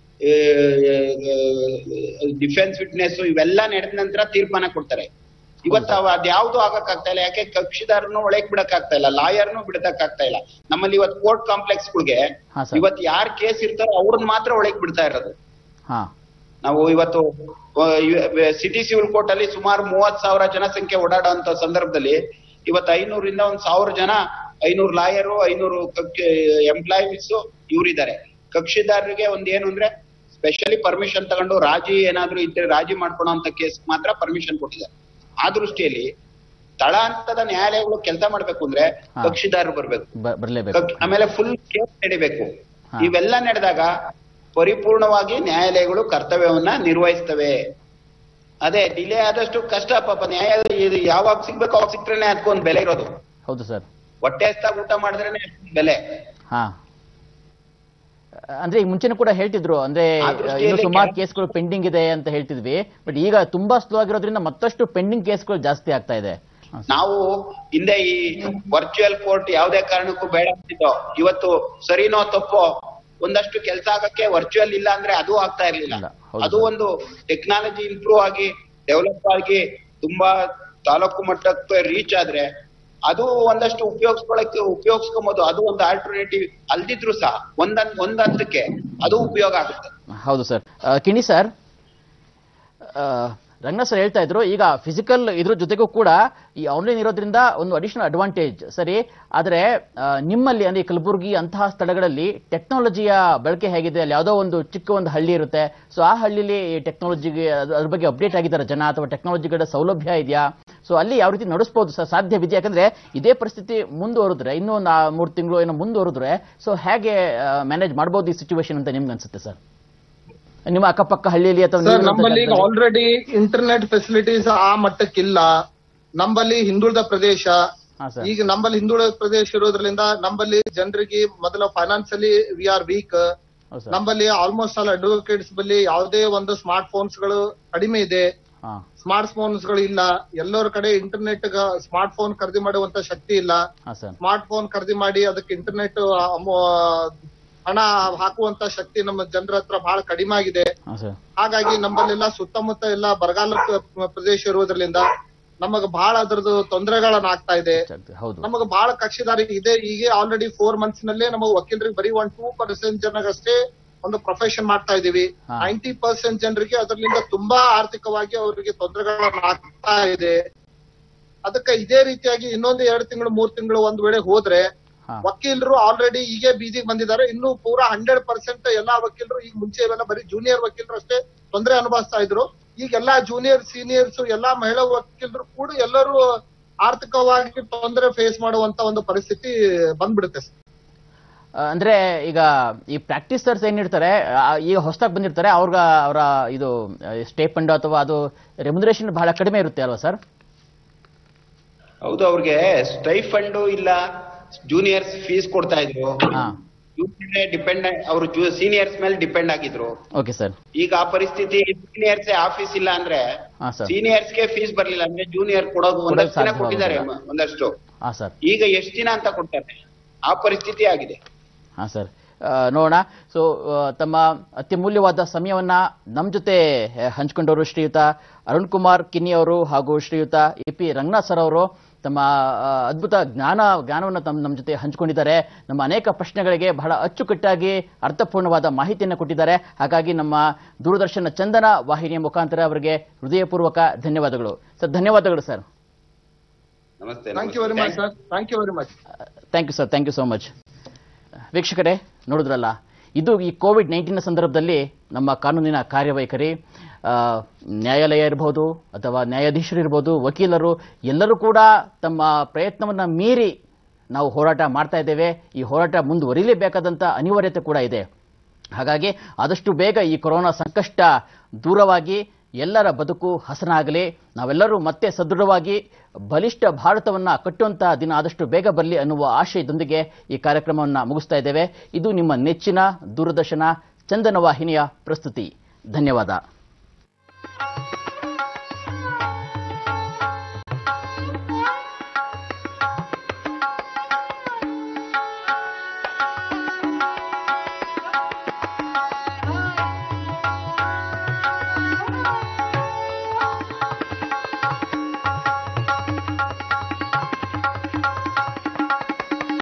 ಡಿಫೆನ್ಸ್ ವಿಟ್ನೆಸ್ ಇವೆಲ್ಲ ನಡೆದ ನಂತರ ತೀರ್ಮಾನ ಕೊಡ್ತಾರೆ ಇವತ್ತು ಅವ ಅದ್ಯಾವ್ದು ಆಗಕ್ ಆಗ್ತಾ ಇಲ್ಲ ಯಾಕೆ ಕಕ್ಷಿದಾರನು ಒಳಗ್ ಬಿಡಕ್ ಆಗ್ತಾ ಇಲ್ಲ ಲಾಯರ್ನು ಬಿಡಕ್ ಆಗ್ತಾ ಇಲ್ಲ ನಮ್ಮಲ್ಲಿ ಇವತ್ತು ಕೋರ್ಟ್ ಕಾಂಪ್ಲೆಕ್ಸ್ ಗಳಿಗೆ ಹಾ ಸರ್ ಇವತ್ತು ಯಾರ್ ಕೇಸ್ ಇರ್ತಾರೋ ಅವ್ರನ್ನ ಮಾತ್ರ ಒಳಗ್ ಬಿಡ್ತಾ ಇರೋದು ಹಾ ನಾವು ಇವತ್ತು ಸಿಟಿ ಸಿವಿಲ್ ಕೋರ್ಟ್ ಅಲ್ಲಿ ಸುಮಾರು ಮೂವತ್ ಸಾವಿರ ಜನಸಂಖ್ಯೆ ಓಡಾಡುವಂತ ಸಂದರ್ಭದಲ್ಲಿ ಇವತ್ತು ಐನೂರಿಂದ ಒಂದ್ ಸಾವಿರ ಜನ ಐನೂರು ಲಾಯರು ಐನೂರು ಎಂಪ್ಲಾಯೀಸ್ ಇವ್ರಿದ್ದಾರೆ ಕಕ್ಷಿದಾರರಿಗೆ ಒಂದ್ ಏನು ಅಂದ್ರೆ ಸ್ಪೆಷಲಿ ಪರ್ಮಿಷನ್ ತಗೊಂಡು ರಾಜಿ ಏನಾದ್ರೂ ಇದ್ರೆ ರಾಜಿ ಮಾಡ್ಕೊಳೋ ಅಂತ ಕೇಸ್ ಮಾತ್ರ ಪರ್ಮಿಷನ್ ಕೊಟ್ಟಿದ್ದಾರೆ ಆ ದೃಷ್ಟಿಯಲ್ಲಿ ತಳ ಹಂತದ ನ್ಯಾಯಾಲಯಗಳು ಕೆಲಸ ಮಾಡ್ಬೇಕು ಅಂದ್ರೆ ಹಾ. ಕಕ್ಷಿದಾರರು ಬರ್ಬೇಕು ಬ- ಬರ್ಲೇಬೇಕು ಕಕ್- ಆಮೇಲೆ ಫುಲ್ ಕೇಸ್ ನಡಿಬೇಕು ಹಾ. ಇವೆಲ್ಲ ನಡೆದಾಗ ಪರಿಪೂರ್ಣವಾಗಿ ನ್ಯಾಯಾಲಯಗಳು ಕರ್ತವ್ಯವನ್ನ ನಿರ್ವಹಿಸ್ತವೆ ಅದೇ ಡಿಲೇ ಆದಷ್ಟು ಕಷ್ಟ ಪಾಪ ನ್ಯಾಯ ಇದು ಯಾವಾಗ ಸಿಗ್ಬೇಕು ಅವಾಗ ಸಿಕ್ತ್ರೇನೆ ಅದಕ್ಕೊಂದು ಬೆಲೆ ಇರೋದು ಹೌದು ಸರ್ ಹೊಟ್ಟೆ ಹಸ್ತಾಗ ಊಟ ಮಾಡಿದ್ರೇನೆ ಅದ್ಕೊಂದ್ ಬೆಲೆ ಹಾ ಅಂದ್ರೆ ಈಗ ಮುಂಚೆನೂ ಕೂಡ ಹೇಳ್ತಿದ್ರು ಅಂದ್ರೆ ಆ ಇನ್ನು ದೃಷ್ಟಿಯಲ್ಲಿ ಸುಮಾರು ಕೆಲ- ಕೇಸ್ಗಳು ಪೆಂಡಿಂಗ್ ಇದೆ ಅಂತ ಹೇಳ್ತಿದ್ವಿ ಬಟ್ ಈಗ ತುಂಬಾ ಸ್ಲೋ ಆಗಿರೋದ್ರಿಂದ ಮತ್ತಷ್ಟು ಪೆಂಡಿಂಗ್ ಕೇಸ್ಗಳು ಜಾಸ್ತಿ ಆಗ್ತಾ ಇದೆ ಹಾ, ಸರ್. ನಾವು ಹಿಂದೆ ಈ ವರ್ಚುವಲ್ ಕೋರ್ಟ್ ಯಾವುದೇ ಕಾರಣಕ್ಕೂ ಬೇಡ ಅಂತಿದ್ದೋ ಇವತ್ತು ಸರಿನೋ ತಪ್ಪೋ ಒಂದಷ್ಟು ಕೆಲಸ ಆಗಕ್ಕೆ ವರ್ಚುವಲ್ ಇಲ್ಲ ಅಂದ್ರೆ ಅದು ಆಗ್ತಾ ಇರ್ಲಿಲ್ಲ ಇಲ್ಲ, ಹೌದು ಅದು ಸರ್. ಒಂದು ಟೆಕ್ನಾಲಜಿ ಇಂಪ್ರೂವ್ ಆಗಿ ಡೆವಲಪ್ ಆಗಿ ತುಂಬಾ ತಾಲೂಕು ಮಟ್ಟಕ್ಕೆ ರೀಚ್ ಆದ್ರೆ ಅದು ಒಂದಷ್ಟು ಉಪಯೋಗಿಸ್ಕೊಳಕ್ಕೆ ಉಪಯೋಗಿಸ್ಕೊಬೋದು ಅದು ಒಂದು ಆಲ್ಟರ್ನೇಟಿವ್ ಅಲ್ದಿದ್ರು ಸಹ ಒಂದನ್ ಒಂದ್ ಹಂತಕ್ಕೆ ಅದು ಉಪಯೋಗ ಆಗುತ್ತೆ ಹೌದು ಸರ್ ಆ, ಕಿಣಿ ಸರ್ ಆ, ರಂಗನಾಥ್ ಸರ್ ಹೇಳ್ತಾ ಇದ್ರು ಈಗ ಫಿಸಿಕಲ್ ಇದ್ರ ಜೊತೆಗೂ ಕೂಡ ಈ ಆನ್ಲೈನ್ ಇರೋದ್ರಿಂದ ಒಂದು ಅಡಿಷನಲ್ ಅಡ್ವಾಂಟೇಜ್ ಸರಿ ಆದರೆ ಆ, ನಿಮ್ಮಲ್ಲಿ ಅಂದ್ರೆ ಈ ಕಲಬುರಗಿ ಅಂತಹ ಸ್ಥಳಗಳಲ್ಲಿ ಟೆಕ್ನಾಲಜಿಯ ಬಳಕೆ ಹೇಗಿದೆ ಅಲ್ಲಿ ಯಾವುದೋ ಒಂದು ಚಿಕ್ಕ ಒಂದು ಹಳ್ಳಿ ಇರುತ್ತೆ ಸೊ ಆ ಹಳ್ಳಿಲಿ ಈ ಟೆಕ್ನಾಲಜಿಗೆ ಅದ್ರ ಬಗ್ಗೆ ಅಪ್ಡೇಟ್ ಆಗಿದ್ದಾರೆ ಜನ ಅಥವಾ ಟೆಕ್ನಾಲಜಿಗಳ ಸೌಲಭ್ಯ ಇದೆಯಾ ಸೊ ಅಲ್ಲಿ ಯಾವ ರೀತಿ ನಡೆಸ್ಬೋದು ಸರ್ ಸಾಧ್ಯವಿದೆ ಯಾಕಂದ್ರೆ ಇದೇ ಪರಿಸ್ಥಿತಿ ಮುಂದುವರಿದ್ರೆ ಇನ್ನೂ ನಾ ಮೂರು ತಿಂಗಳು ಏನೋ ಮುಂದುವರಿದ್ರೆ ಸೊ ಹೇಗೆ ಮ್ಯಾನೇಜ್ ಮಾಡ್ಬೋದು ಈ ಸಿಚುವೇಶನ್ ಅಂತ ನಿಮ್ಗೆ ಅನ್ಸುತ್ತೆ ಸರ್ ನಿಮ್ಮ ಅಕ್ಕಪಕ್ಕ ಹಳ್ಳಿಯಲ್ಲಿ ಅಥವಾ ಸರ್ ನೀವು ನಮ್ಮಲ್ಲಿ ಈಗ ಇರುವಂತ ಆಲ್ರೆಡಿ ಇಂಟರ್ನೆಟ್ ಫೆಸಿಲಿಟೀಸ್ ಆ ಮಟ್ಟಕ್ಕಿಲ್ಲ ನಂಬಲ್ಲಿ ಹಿಂದುಳಿದ ಪ್ರದೇಶ ಹಾ ಸರ್ ಈಗ ನಂಬಲ್ಲಿ ಹಿಂದುಳಿದ ಪ್ರದೇಶ ಇರೋದ್ರಿಂದ ನಂಬಲ್ಲಿ ಜನರಿಗೆ ಮೊದಲ ಫೈನಾನ್ಸಿಯಲಿ ವಿ ಆರ್ ವೀಕ್ ಹೌದು ಸರ್ ನಂಬಲ್ಲಿ ಆಲ್ಮೋಸ್ಟ್ ಆಲ್ ಅಡ್ವೊಕೇಟ್ಸ್ ಬಲ್ಲಿ ಯಾವುದೇ ಒಂದು ಸ್ಮಾರ್ಟ್ ಫೋನ್ಸ್ ಗಳು ಕಡಿಮೆ ಇದೆ ಹಾ ಸ್ಮಾರ್ಟ್ ಫೋನ್ಸ್ ಗಳು ಇಲ್ಲ ಎಲ್ಲರ ಕಡೆ ಇಂಟರ್ನೆಟ್ ಸ್ಮಾರ್ಟ್ ಫೋನ್ ಖರೀದಿ ಮಾಡುವಂತ ಶಕ್ತಿ ಇಲ್ಲ ಹಾ ಸರ್ ಸ್ಮಾರ್ಟ್ ಫೋನ್ ಖರೀದಿ ಮಾಡಿ ಅದಕ್ಕೆ ಇಂಟರ್ನೆಟ್ ಹಣ ಹಾಕುವಂತ ಶಕ್ತಿ ನಮ್ಮ ಜನರ ಹತ್ರ ಬಹಳ ಕಡಿಮೆ ಆಗಿದೆ ಹಾ ಸರ್ ಹಾಗಾಗಿ ನಮ್ಮಲ್ಲೆಲ್ಲ ಸುತ್ತಮುತ್ತ ಎಲ್ಲ ಬರಗಾಲ ಪ್ರ- ಪ್ರದೇಶ ಇರುವುದರಿಂದ ನಮಗ ಬಹಳ ಅದರದ್ದು ತೊಂದರೆಗಳನ್ನ ಆಗ್ತಾ ಇದೆ ಹೌದು ನಮಗ ಬಹಳ ಕಕ್ಷಿದಾರಿಗೆ ಇದೆ ಈಗ ಆಲ್ರೆಡಿ ಫೋರ್ ಮಂತ್ಸ್ ನಲ್ಲೇ ನಮಗೆ ವಕೀಲರಿಗೆ ಬರೀ ಒನ್ ಟೂ ಪರ್ಸೆಂಟ್ ಜನಗಷ್ಟೇ ಒಂದು ಪ್ರೊಫೆಷನ್ ಮಾಡ್ತಾ ಇದೀವಿ ಹಾ. ನೈಂಟಿ ಪರ್ಸೆಂಟ್ ಜನರಿಗೆ ಅದರಿಂದ ತುಂಬಾ ಆರ್ಥಿಕವಾಗಿ ಅವರಿಗೆ ತೊಂದರೆಗಳನ್ನ ಆಗ್ತಾ ಇದೆ ಅದಕ್ಕೆ ಇದೇ ರೀತಿಯಾಗಿ ಇನ್ನೊಂದು ಎರಡು ತಿಂಗಳು ಮೂರ್ ತಿಂಗಳು ಒಂದ್ ವೇಳೆ ಹೋದ್ರೆ ಹಾ ವಕೀಲರು ಆಲ್ರೆಡಿ ಈಗ ಬೀದಿಗೆ ಬಂದಿದ್ದಾರೆ ಇನ್ನು ಪೂರಾ ಹಂಡ್ರೆಡ್ ಪರ್ಸೆಂಟ್ ಎಲ್ಲಾ ವಕೀಲರು ಈಗ ಮುಂಚೆ ಇವೆಲ್ಲ ಬರೀ ಜೂನಿಯರ್ ವಕೀಲರು ಅಷ್ಟೇ ತೊಂದರೆ ಅನುಭವಿಸ್ತಾ ಇದ್ರು ಈಗ ಎಲ್ಲಾ ಜೂನಿಯರ್ ಸೀನಿಯರ್ಸ್ ಎಲ್ಲಾ ಮಹಿಳಾ ವಕೀಲರು ಕೂಡ ಎಲ್ಲರೂ ಆರ್ಥಿಕವಾಗಿ ತೊಂದರೆ ಫೇಸ್ ಮಾಡುವಂತ ಒಂದು ಪರಿಸ್ಥಿತಿ ಬಂದ್ಬಿಡುತ್ತೆ ಸರ್. ಆ, ಅಂದ್ರೆ ಈಗ ಈ ಪ್ರಾಕ್ಟೀಸರ್ಸ್ ಏನಿರ್ತಾರೆ ಆ, ಈಗ ಹೊಸದಾಗಿ ಬಂದಿರ್ತಾರೆ ಅವ್ರ ಅವರ ಇದು ಸ್ಟೇಪಂಡ್ ಅಥವಾ ಅದು ರೆಮ್ಯುನರೇಷನ್ ಬಹಳ ಕಡಿಮೆ ಇರುತ್ತೆ ಅಲ್ವಾ ಸರ್ ಹೌದು ಅವ್ರಿಗೆ ಸ್ಟೈಫಂಡು ಇಲ್ಲ ಜೂನಿಯರ್ಸ್ ಫೀಸ್ ಕೊಡ್ತಾ ಇದ್ರು ಹಾ ಡಿಪೆಂಡ್ ಅವರು ಸೀನಿಯರ್ಸ್ ಮೇಲೆ ಡಿಪೆಂಡ್ ಆಗಿದ್ರು ಓಕೆ ಸರ್ ಈಗ ಆ ಪರಿಸ್ಥಿತಿ ಸೀನಿಯರ್ಸ್ ಆಫೀಸ್ ಇಲ್ಲ ಅಂದ್ರೆ ಹಾ ಸರ್ ಸೀನಿಯರ್ಸ್ ಗೆ ಫೀಸ್ ಬರ್ಲಿಲ್ಲ ಅಂದ್ರೆ ಜೂನಿಯರ್ ಕೊಡೋದು ಒಂದಷ್ಟು ದಿನ ಸಾಧ್ಯವಾಗೋದಿಲ್ಲ. ಕೊಟ್ಟಿದ್ದಾರೆ ಮ- ಒಂದಷ್ಟು ಹಾ ಸರ್ ಈಗ ಎಷ್ಟು ದಿನ ಅಂತ ಕೊಡ್ತಾರೆ ಆ ಪರಿಸ್ಥಿತಿ ಆಗಿದೆ ಹಾ ಸರ್ ಆ, ನೋಡೋಣ ಸೊ ತಮ್ಮ ಅತ್ಯಮೂಲ್ಯವಾದ ಸಮಯವನ್ನ ನಮ್ಮ ಜೊತೆ ಆ, ಹಂಚ್ಕೊಂಡವರು ಶ್ರೀಯುತ ಅರುಣ್ ಕುಮಾರ್ ಕಿನ್ನಿ ಅವರು ಹಾಗೂ Shriyuta A P Ranganath sir ಅವರು ತಮ್ಮ ಆ, ಅದ್ಭುತ ಜ್ಞಾನ ಜ್ಞಾನವನ್ನು ತಮ್ಮ ನಮ್ಮ ಜೊತೆ ಹಂಚಿಕೊಂಡಿದ್ದಾರೆ ನಮ್ಮ ಅನೇಕ ಪ್ರಶ್ನೆಗಳಿಗೆ ಬಹಳ ಅಚ್ಚುಕಟ್ಟಾಗಿ ಅರ್ಥಪೂರ್ಣವಾದ ಮಾಹಿತಿಯನ್ನು ಕೊಟ್ಟಿದ್ದಾರೆ ಹಾಗಾಗಿ ನಮ್ಮ ದೂರದರ್ಶನ ಚಂದನ ವಾಹಿನಿಯ ಮುಖಾಂತರ ಅವರಿಗೆ ಹೃದಯಪೂರ್ವಕ ಧನ್ಯವಾದಗಳು ಸರ್ ಧನ್ಯವಾದಗಳು ಸರ್ ನಮಸ್ತೆ thank you very much sir thank you very much thank you sir thank you so much ವೀಕ್ಷಕರೇ ನೋಡಿದ್ರಲ್ಲ ಇದು ಈ ಕೋವಿಡ್ ನೈನ್ಟೀನ್ ಸಂದರ್ಭದಲ್ಲಿ ನಮ್ಮ ಕಾನೂನಿನ ಕಾರ್ಯವೈಖರಿ ಆ, ನ್ಯಾಯಾಲಯ ಇರಬಹುದು ಅಥವಾ ನ್ಯಾಯಾಧೀಶರು ಇರ್ಬೋದು ವಕೀಲರು ಎಲ್ಲರೂ ಕೂಡ ತಮ್ಮ ಪ್ರಯತ್ನವನ್ನು ಮೀರಿ ನಾವು ಹೋರಾಟ ಮಾಡ್ತಾ ಇದ್ದೇವೆ ಈ ಹೋರಾಟ ಮುಂದುವರಿಲೇಬೇಕಾದಂಥ ಅನಿವಾರ್ಯತೆ ಕೂಡ ಇದೆ ಹಾಗಾಗಿ ಆದಷ್ಟು ಬೇಗ ಈ ಕೊರೋನಾ ಸಂಕಷ್ಟ ದೂರವಾಗಿ ಎಲ್ಲರ ಬದುಕು ಹಸನಾಗಲಿ ನಾವೆಲ್ಲರೂ ಮತ್ತೆ ಸದೃಢವಾಗಿ ಬಲಿಷ್ಠ ಭಾರತವನ್ನು ಕಟ್ಟುವಂತಹ ದಿನ ಆದಷ್ಟು ಬೇಗ ಬರಲಿ ಅನ್ನುವ ಆಶಯದೊಂದಿಗೆ ಈ ಕಾರ್ಯಕ್ರಮವನ್ನು ಮುಗಿಸ್ತಾ ಇದ್ದೇವೆ ಇದು ನಿಮ್ಮ ನೆಚ್ಚಿನ ದೂರದರ್ಶನ ಚಂದನ ವಾಹಿನಿಯ ಪ್ರಸ್ತುತಿ ಧನ್ಯವಾದ